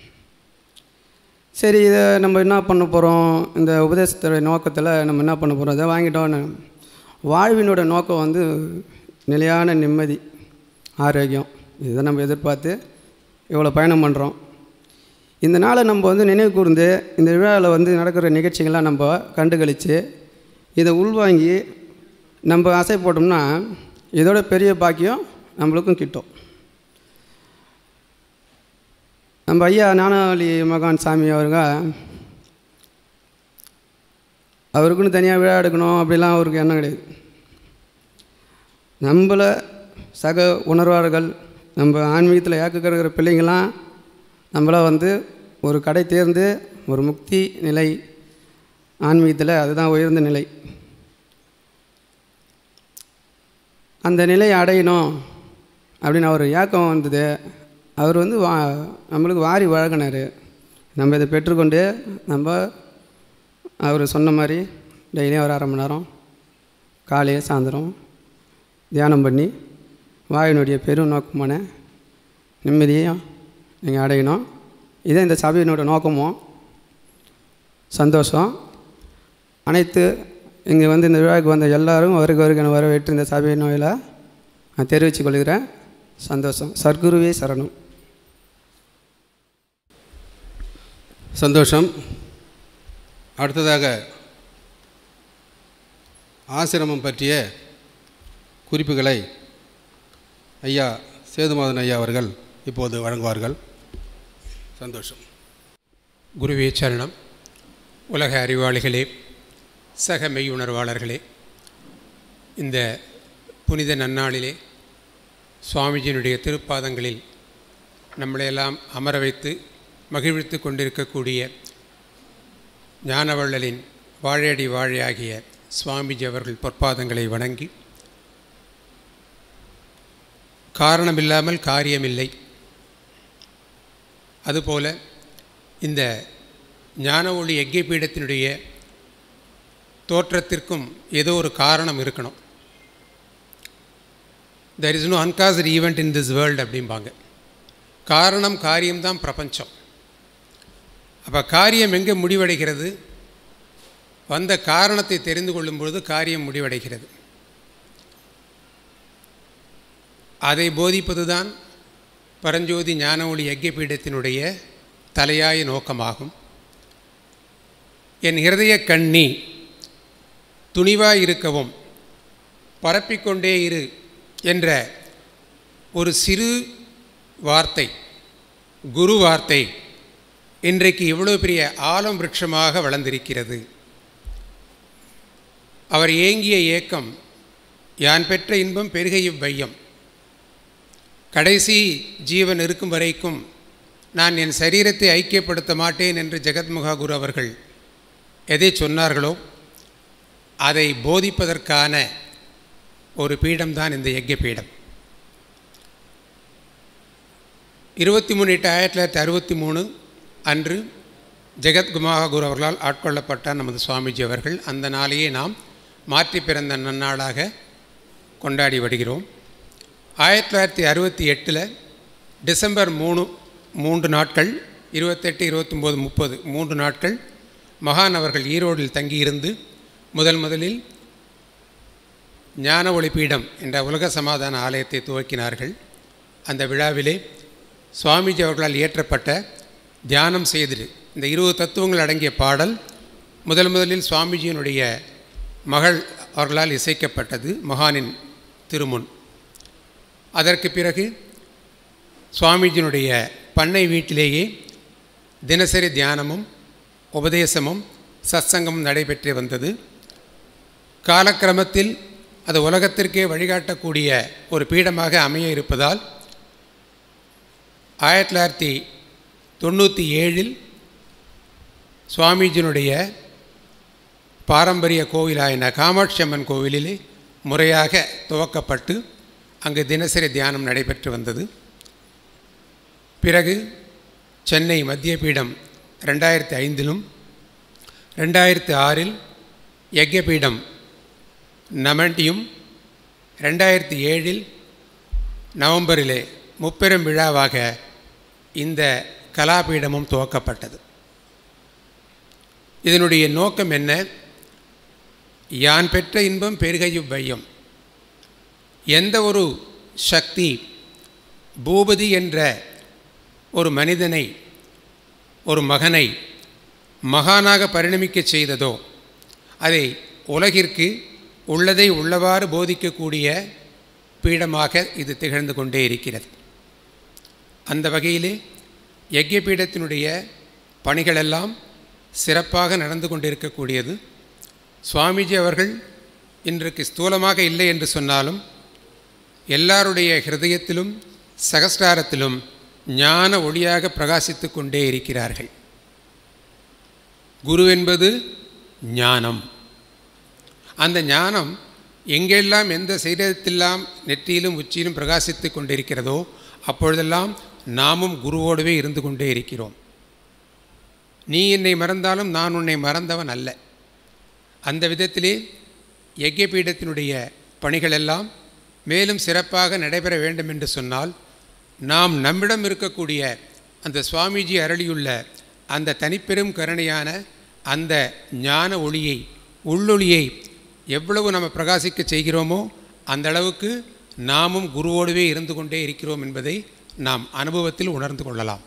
சரி இதை நம்ம என்ன பண்ண போகிறோம் இந்த உபதேசத்துடைய நோக்கத்தில் நம்ம என்ன பண்ண போகிறோம் இதை வாங்கிட்டோன்னு வாழ்வினோட நோக்கம் வந்து நிலையான நிம்மதி ஆரோக்கியம் இதை நம்ம எதிர்பார்த்து இவ்வளோ பயணம் பண்ணுறோம் இந்த நாளை நம்ம வந்து நினைவு கூர்ந்து இந்த விழாவில் வந்து நடக்கிற நிகழ்ச்சிகள்லாம் நம்ம கண்டுகளித்து இதை உள்வாங்கி நம்ம ஆசை போட்டோம்னா இதோட பெரிய பாக்கியம் நம்மளுக்கும் கிட்டும் நம்ம ஐயா ஞானாவளி மகான் சாமி அவருங்க அவருக்குன்னு தனியாக விழா எடுக்கணும் அப்படிலாம் அவருக்கு எண்ணம் கிடையாது நம்மளை சக உணர்வாளர்கள் நம்ம ஆன்மீகத்தில் ஏக்க கிடக்கிற பிள்ளைங்களாம் நம்மளை வந்து ஒரு கடை தேர்ந்து ஒரு முக்தி நிலை ஆன்மீகத்தில் அதுதான் உயர்ந்த நிலை அந்த நிலையை அடையணும் அப்படின்னு அவர் ஏக்கம் வந்தது அவர் வந்து வா நம்மளுக்கு வாரி வழங்கினார் நம்ம இதை பெற்றுக்கொண்டு நம்ம அவர் சொன்ன மாதிரி டெய்லியும் ஒரு அரை மணி நேரம் காலையே சாயந்தரம் தியானம் பண்ணி வாயினுடைய பெரும் நோக்கமான நிம்மதியையும் நீங்கள் அடையணும் இதே இந்த சபையினோட நோக்கமும் சந்தோஷம் அனைத்து இங்கே வந்து இந்த விழாவுக்கு வந்த எல்லாரும் வருக வருக என வரவேற்று இந்த சபை நோயில் நான் தெரிவித்துக் கொள்கிறேன் சந்தோஷம் சர்க்குருவே சரணம் சந்தோஷம் அடுத்ததாக ஆசிரமம் பற்றிய குறிப்புகளை ஐயா சேதுமாதன் ஐயா அவர்கள் இப்போது வழங்குவார்கள் சந்தோஷம் குருவே சரணம் உலக அறிவாளிகளே சக மெய்யுணர்வாளர்களே இந்த புனித நன்னாளிலே சுவாமிஜியினுடைய திருப்பாதங்களில் நம்மளையெல்லாம் அமர வைத்து மகிழ்வித்து கொண்டிருக்கக்கூடிய ஞானவள்ளலின் வாழையடி வாழையாகிய சுவாமிஜி அவர்கள் பொற்பாதங்களை வணங்கி காரணமில்லாமல் காரியமில்லை அதுபோல இந்த ஞான ஒளி யஜ்ய பீடத்தினுடைய தோற்றத்திற்கும் ஏதோ ஒரு காரணம் இருக்கணும் there is no uncaused event in this world அப்படிம்பாங்க காரணம் காரியம்தான் பிரபஞ்சம் அப்போ காரியம் எங்கே முடிவடைகிறது வந்த காரணத்தை தெரிந்து கொள்ளும் பொழுது காரியம் முடிவடைகிறது அதை போதிப்பது தான் பரஞ்சோதி ஞான ஒளி யஜ்ய பீடத்தினுடைய தலையாய நோக்கமாகும் என் இருதய கண்ணி துணிவாய் இருக்கவும் பரப்பிக்கொண்டே இரு என்ற ஒரு சிறு வார்த்தை குரு வார்த்தை இன்றைக்கு இவ்வளோ பெரிய ஆலம் விருட்சமாக வளர்ந்திருக்கிறது அவர் ஏங்கிய ஏக்கம் யான் பெற்ற இன்பம் பெருகை இவ்வையம் கடைசி ஜீவன் இருக்கும் வரைக்கும் நான் என் சரீரத்தை ஐக்கியப்படுத்த மாட்டேன் என்று ஜெகத்முகா குரு அவர்கள் எதை சொன்னார்களோ அதை போதிப்பதற்கான ஒரு பீடம்தான் இந்த யஜ்ய பீடம் இருபத்தி மூணு எட்டு ஆயிரத்தி தொள்ளாயிரத்தி அறுபத்தி மூணு அன்று ஜெகத்குமார குரு அவர்களால் ஆட்கொள்ளப்பட்டார் நமது சுவாமிஜி அவர்கள் அந்த நாளையே நாம் மாற்றி பிறந்த நன்னாளாக கொண்டாடி வருகிறோம் ஆயிரத்தி தொள்ளாயிரத்தி அறுபத்தி எட்டில் டிசம்பர் மூணு மூன்று நாட்கள் இருபத்தெட்டு இருபத்தொம்போது முப்பது மூன்று நாட்கள் மகான் அவர்கள் ஈரோடில் தங்கியிருந்து முதல் முதலில் ஞான ஒளிப்பீடம் என்ற உலக சமாதான ஆலயத்தை துவக்கினார்கள் அந்த விழாவிலே சுவாமிஜி அவர்களால் இயற்றப்பட்ட தியானம் செய்திரு இந்த இருபது தத்துவங்கள் அடங்கிய பாடல் முதல் முதலில் சுவாமிஜியினுடைய மகள் அவர்களால் இசைக்கப்பட்டது மகானின் திருமுன் அதற்கு பிறகு சுவாமிஜியினுடைய பண்ணை வீட்டிலேயே தினசரி தியானமும் உபதேசமும் சத்சங்கமும் நடைபெற்று வந்தது காலக்கிரமத்தில் அது உலகத்திற்கே வழிகாட்டக்கூடிய ஒரு பீடமாக அமைய இருப்பதால் ஆயிரத்தி தொள்ளாயிரத்தி தொண்ணூற்றி ஏழில் சுவாமிஜியினுடைய பாரம்பரிய கோவிலாயின காமாட்சி அம்மன் கோவிலிலே முறையாக துவக்கப்பட்டு அங்கு தினசரி தியானம் நடைபெற்று வந்தது பிறகு சென்னை மத்திய பீடம் ரெண்டாயிரத்தி ஐந்திலும் ரெண்டாயிரத்தி ஆறில் யஜ்யபீடம் நமண்டியும் ரெண்டாயிரத்தி ஏழில் நவம்பரிலே முப்பெரும் விழாவாக இந்த கலாபீடமும் துவக்கப்பட்டது இதனுடைய நோக்கம் என்ன யான் பெற்ற இன்பம் பெருகையும் வையம் எந்த ஒரு சக்தி பூபதி என்ற ஒரு மனிதனை ஒரு மகனை மகானாக பரிணமிக்கச் செய்ததோ அதை உலகிற்கு உள்ளதை உள்ளவாறு போதிக்கக்கூடிய பீடமாக இது திகழ்ந்து கொண்டே இருக்கிறது அந்த வகையிலே யஜ்ய பீடத்தினுடைய பணிகளெல்லாம் சிறப்பாக நடந்து கொண்டிருக்கக்கூடியது சுவாமிஜி அவர்கள் இன்றைக்கு ஸ்தூலமாக இல்லை என்று சொன்னாலும் எல்லாருடைய ஹிருதயத்திலும் சகஸ்டாரத்திலும் ஞான ஒளியாக பிரகாசித்து கொண்டே இருக்கிறார்கள் குரு என்பது ஞானம் அந்த ஞானம் எங்கெல்லாம் எந்த சரீரத்தெல்லாம் நெற்றியிலும் உச்சியிலும் பிரகாசித்து கொண்டிருக்கிறதோ அப்பொழுதெல்லாம் நாமும் குருவோடவே இருந்து கொண்டே இருக்கிறோம் நீ என்னை மறந்தாலும் நான் உன்னை மறந்தவன் அல்ல அந்த விதத்திலே யஜ்யபீடத்தினுடைய பணிகளெல்லாம் மேலும் சிறப்பாக நடைபெற வேண்டும் என்று சொன்னால் நாம் நம்மிடம் இருக்கக்கூடிய அந்த சுவாமிஜி அருளியுள்ள அந்த தனிப்பெரும் கருணையான அந்த ஞான ஒளியை உள்ளொளியை எவ்வளவு நம்ம பிரகாசிக்க செய்கிறோமோ அந்த அளவுக்கு நாமும் குருவோடவே இருந்து கொண்டே இருக்கிறோம் என்பதை நாம் அனுபவத்தில் உணர்ந்து கொள்ளலாம்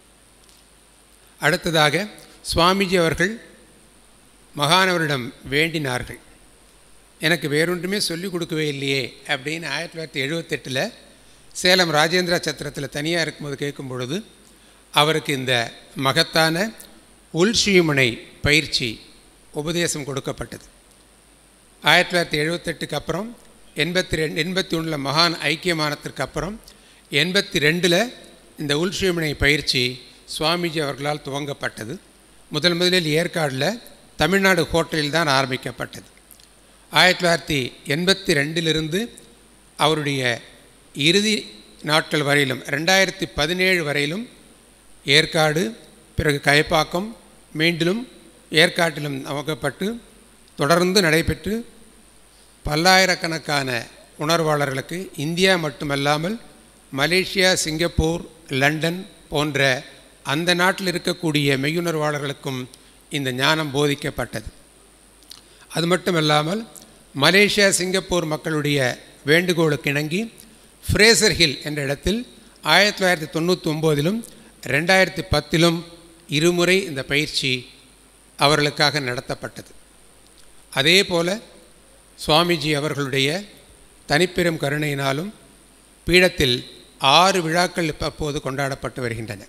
அடுத்ததாக சுவாமிஜி அவர்கள் மகானவரிடம் வேண்டினார்கள் எனக்கு வேறொன்றுமே சொல்லிக் கொடுக்கவே இல்லையே அப்படின்னு ஆயிரத்தி தொள்ளாயிரத்தி எழுபத்தெட்டில் சேலம் ராஜேந்திரா சத்திரத்தில் தனியாக இருக்கும்போது கேட்கும் பொழுது அவருக்கு இந்த மகத்தான உள்ஷியுமனை பயிற்சி உபதேசம் கொடுக்கப்பட்டது ஆயிரத்தி தொள்ளாயிரத்தி எழுபத்தெட்டுக்கு அப்புறம் எண்பத்தி ரெண்டு எண்பத்தி ஒன்றில் மகான் ஐக்கியமானத்திற்கு அப்புறம் எண்பத்தி ரெண்டில் இந்த உள்ஷியுமனை பயிற்சி சுவாமிஜி அவர்களால் துவங்கப்பட்டது முதல் முதலில் ஏற்காடில் தமிழ்நாடு ஹோட்டலில் தான் ஆரம்பிக்கப்பட்டது ஆயிரத்தி தொள்ளாயிரத்தி எண்பத்தி ரெண்டிலிருந்து அவருடைய இறுதி நாட்கள் வரையிலும் ரெண்டாயிரத்தி பதினேழு வரையிலும் ஏற்காடு பிறகு கயப்பாக்கம் மீண்டும் ஏற்காட்டிலும் அமைக்கப்பட்டு தொடர்ந்து நடைபெற்று பல்லாயிரக்கணக்கான உணர்வாளர்களுக்கு இந்தியா மட்டுமல்லாமல் மலேசியா சிங்கப்பூர் லண்டன் போன்ற அந்த நாட்டில் இருக்கக்கூடிய மெய்யுணர்வாளர்களுக்கும் இந்த ஞானம் போதிக்கப்பட்டது அது மட்டுமல்லாமல் மலேசியா சிங்கப்பூர் மக்களுடைய வேண்டுகோளுக்கு இணங்கி ஃப்ரேசர் ஹில் என்ற இடத்தில் ஆயிரத்தி தொள்ளாயிரத்தி தொண்ணூற்றி ஒம்போதிலும் ரெண்டாயிரத்தி பத்திலும் இருமுறை இந்த பயிற்சி அவர்களுக்காக நடத்தப்பட்டது அதே போல் சுவாமிஜி அவர்களுடைய தனிப்பெரும் கருணையினாலும் பீடத்தில் ஆறு விழாக்கள் அப்போது கொண்டாடப்பட்டு வருகின்றன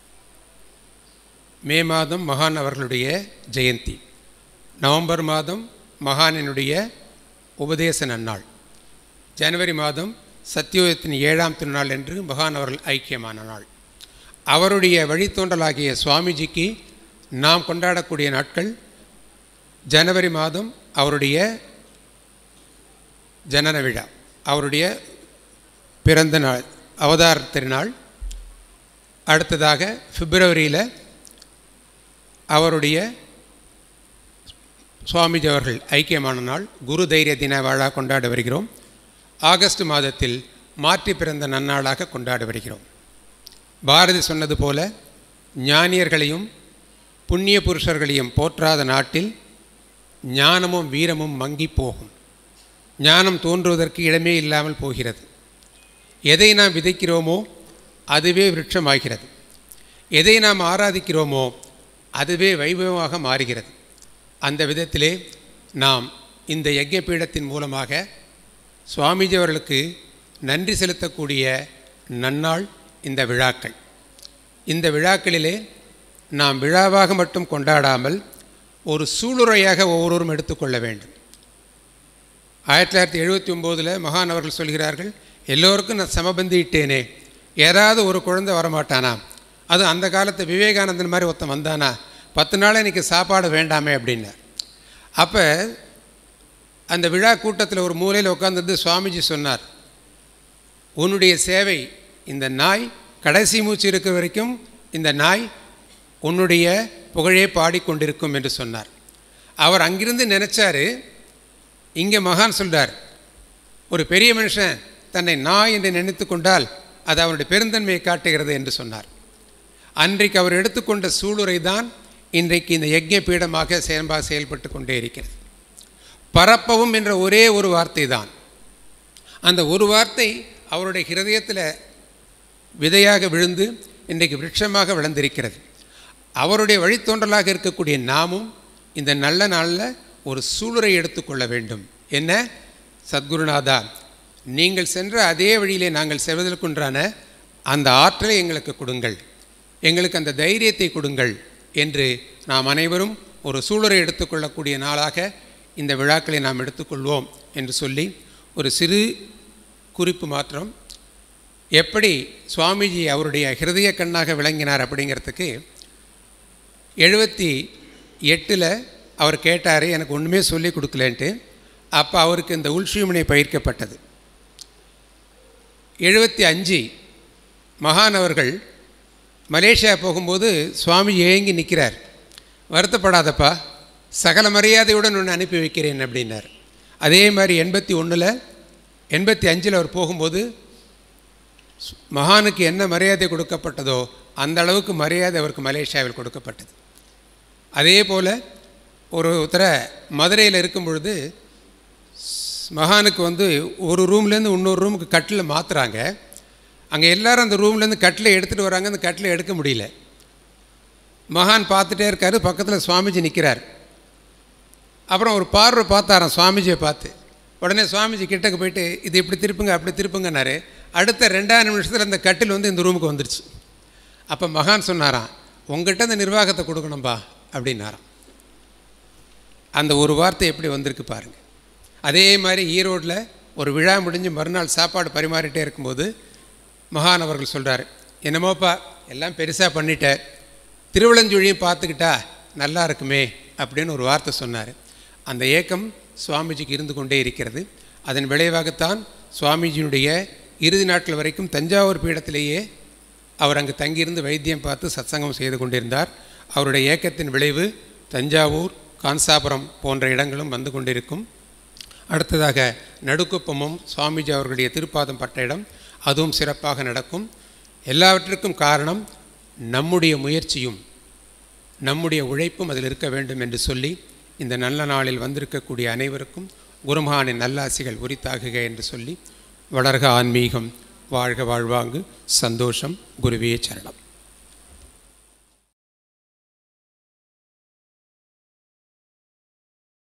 மே மாதம் மகான் அவர்களுடைய ஜெயந்தி நவம்பர் மாதம் மகானினுடைய உபதேச நன்னாள் ஜனவரி மாதம் சத்தியோகத்தின் ஏழாம் திருநாள் என்று மகான் அவர்கள் ஐக்கியமான நாள் அவருடைய வழித்தோன்றலாகிய சுவாமிஜிக்கு நாம் கொண்டாடக்கூடிய நாட்கள் ஜனவரி மாதம் அவருடைய ஜனன விழா அவருடைய பிறந்த நாள் அவதார திருநாள் அடுத்ததாக பிப்ரவரியில் அவருடைய சுவாமிஜி அவர்கள் ஐக்கியமான நாள் குரு தைரிய தின விழா கொண்டாடி வருகிறோம் ஆகஸ்ட் மாதத்தில் மாற்றி பிறந்த நன்னாளாக கொண்டாடி வருகிறோம் பாரதி சொன்னது போல ஞானியர்களையும் புண்ணிய புருஷர்களையும் போற்றாத நாட்டில் ஞானமும் வீரமும் மங்கி போகும் ஞானம் தோன்றுவதற்கு இடமே இல்லாமல் போகிறது எதை நாம் விதைக்கிறோமோ அதுவே விருட்சமாகிறது எதை நாம் ஆராதிக்கிறோமோ அதுவே வைபவமாக மாறுகிறது அந்த விதத்திலே நாம் இந்த யஜ்ய பீடத்தின் மூலமாக சுவாமிஜி அவர்களுக்கு நன்றி செலுத்தக்கூடிய நன்னாள் இந்த விழாக்கள் இந்த விழாக்களிலே நாம் விழாவாக மட்டும் கொண்டாடாமல் ஒரு சூளுரையாக ஒவ்வொருவரும் எடுத்துக்கொள்ள வேண்டும் ஆயிரத்தி தொள்ளாயிரத்தி எழுபத்தி ஒம்போதில் மகான் அவர்கள் சொல்கிறார்கள் எல்லோருக்கும் நான் சமபந்தியிட்டேனே யாராவது ஒரு குழந்தை வரமாட்டானா அது அந்த காலத்து விவேகானந்தன் மாதிரி ஒருத்தன் வந்தானா பத்து நாள் எனக்கு சாப்பாடு வேண்டாமே அப்படின்னார் அப்போ அந்த விழா கூட்டத்தில் ஒரு மூலையில் உட்காந்துருந்து சுவாமிஜி சொன்னார் உன்னுடைய சேவை இந்த நாய் கடைசி மூச்சு இருக்கிற வரைக்கும் இந்த நாய் உன்னுடைய புகழே பாடிக்கொண்டிருக்கும் என்று சொன்னார் அவர் அங்கிருந்து நினச்சாரு இங்கே மகான் சொல்றார் ஒரு பெரிய மனுஷன் தன்னை நாய் என்று நினைத்து கொண்டால் அது அவனுடைய பெருந்தன்மையை காட்டுகிறது என்று சொன்னார் அன்றைக்கு அவர் எடுத்துக்கொண்ட சூளுரை தான் இன்றைக்கு இந்த யஜ்ய பீடமாக செயல்பாக செயல்பட்டு கொண்டே இருக்கிறது பரப்பவும் என்ற ஒரே ஒரு வார்த்தை தான் அந்த ஒரு வார்த்தை அவருடைய ஹிருதயத்தில் விதையாக விழுந்து இன்றைக்கு விருட்சமாக விளந்திருக்கிறது அவருடைய வழித்தோன்றலாக இருக்கக்கூடிய நாமும் இந்த நல்ல நாளில் ஒரு சூளுரை எடுத்துக்கொள்ள வேண்டும் என்ன சத்குருநாதா நீங்கள் சென்ற அதே வழியிலே நாங்கள் செல்வதற்குன்றான அந்த ஆற்றலை எங்களுக்கு கொடுங்கள் எங்களுக்கு அந்த தைரியத்தை கொடுங்கள் என்று நாம் அனைவரும் ஒரு சூளுரை எடுத்துக்கொள்ளக்கூடிய நாளாக இந்த விழாக்களை நாம் எடுத்துக்கொள்வோம் என்று சொல்லி ஒரு சிறு குறிப்பு மாத்திரம் எப்படி சுவாமிஜி அவருடைய ஹிருதய கண்ணாக விளங்கினார் அப்படிங்கிறதுக்கு எழுபத்தி எட்டில் அவர் கேட்டார் எனக்கு ஒன்றுமே சொல்லி கொடுக்கலன்ட்டு அப்போ அவருக்கு இந்த உள்ஷியுமனை பயிர்க்கப்பட்டது எழுபத்தி அஞ்சு மகான் அவர்கள் மலேசியா போகும்போது சுவாமி ஏங்கி நிற்கிறார் வருத்தப்படாதப்பா சகல மரியாதையுடன் ஒன்று அனுப்பி வைக்கிறேன் அப்படின்னார் அதே மாதிரி எண்பத்தி ஒன்றில் எண்பத்தி அஞ்சில் அவர் போகும்போது மகானுக்கு என்ன மரியாதை கொடுக்கப்பட்டதோ அந்த அளவுக்கு மரியாதை அவருக்கு மலேசியாவில் கொடுக்கப்பட்டது அதே போல் ஒரு தர மதுரையில் இருக்கும் பொழுது மகானுக்கு வந்து ஒரு ரூம்லேருந்து இன்னொரு ரூமுக்கு கட்டில் மாற்றுறாங்க அங்கே எல்லாரும் அந்த ரூம்லேருந்து கட்டில் எடுத்துகிட்டு வராங்க அந்த கட்டில் எடுக்க முடியல மகான் பார்த்துட்டே இருக்காரு பக்கத்தில் சுவாமிஜி நிற்கிறார் அப்புறம் ஒரு பார்வை பார்த்தாராம் சுவாமிஜியை பார்த்து உடனே சுவாமிஜி கிட்டக்கு போயிட்டு இது இப்படி திருப்புங்க அப்படி திருப்புங்கன்னாரு அடுத்த ரெண்டாவது நிமிஷத்தில் அந்த கட்டில் வந்து இந்த ரூமுக்கு வந்துடுச்சு அப்போ மகான் சொன்னாராம் உங்ககிட்ட இந்த நிர்வாகத்தை கொடுக்கணும்பா அப்படின்னாராம் அந்த ஒரு வார்த்தை எப்படி வந்திருக்கு பாருங்கள் அதே மாதிரி ஈரோட்டில் ஒரு விழா முடிஞ்சு மறுநாள் சாப்பாடு பரிமாறிட்டே இருக்கும்போது மகான் அவர்கள் சொல்கிறார் என்னமோப்பா எல்லாம் பெருசாக பண்ணிட்ட திருவிழஞ்சுழியும் பார்த்துக்கிட்டா நல்லா இருக்குமே அப்படின்னு ஒரு வார்த்தை சொன்னார் அந்த ஏக்கம் சுவாமிஜிக்கு இருந்து கொண்டே இருக்கிறது அதன் விளைவாகத்தான் சுவாமிஜியினுடைய இறுதி நாட்கள் வரைக்கும் தஞ்சாவூர் பீடத்திலேயே அவர் அங்கு தங்கியிருந்து வைத்தியம் பார்த்து சத்சங்கம் செய்து கொண்டிருந்தார் அவருடைய ஏக்கத்தின் விளைவு தஞ்சாவூர் கான்சாபுரம் போன்ற இடங்களும் வந்து கொண்டிருக்கும் அடுத்ததாக நடுக்குப்பமும் சுவாமிஜி அவர்களுடைய திருப்பாதம் பட்ட இடம் அதுவும் சிறப்பாக நடக்கும் எல்லாவற்றிற்கும் காரணம் நம்முடைய முயற்சியும் நம்முடைய உழைப்பும் அதில் இருக்க வேண்டும் என்று சொல்லி இந்த நல்ல நாளில் வந்திருக்கக்கூடிய அனைவருக்கும் குருமகானின் நல்லாசிகள் உரித்தாகுக என்று சொல்லி வளர்க ஆன்மீகம் வாழ்க வாழ்வாங்கு சந்தோஷம் குருவே சரணம்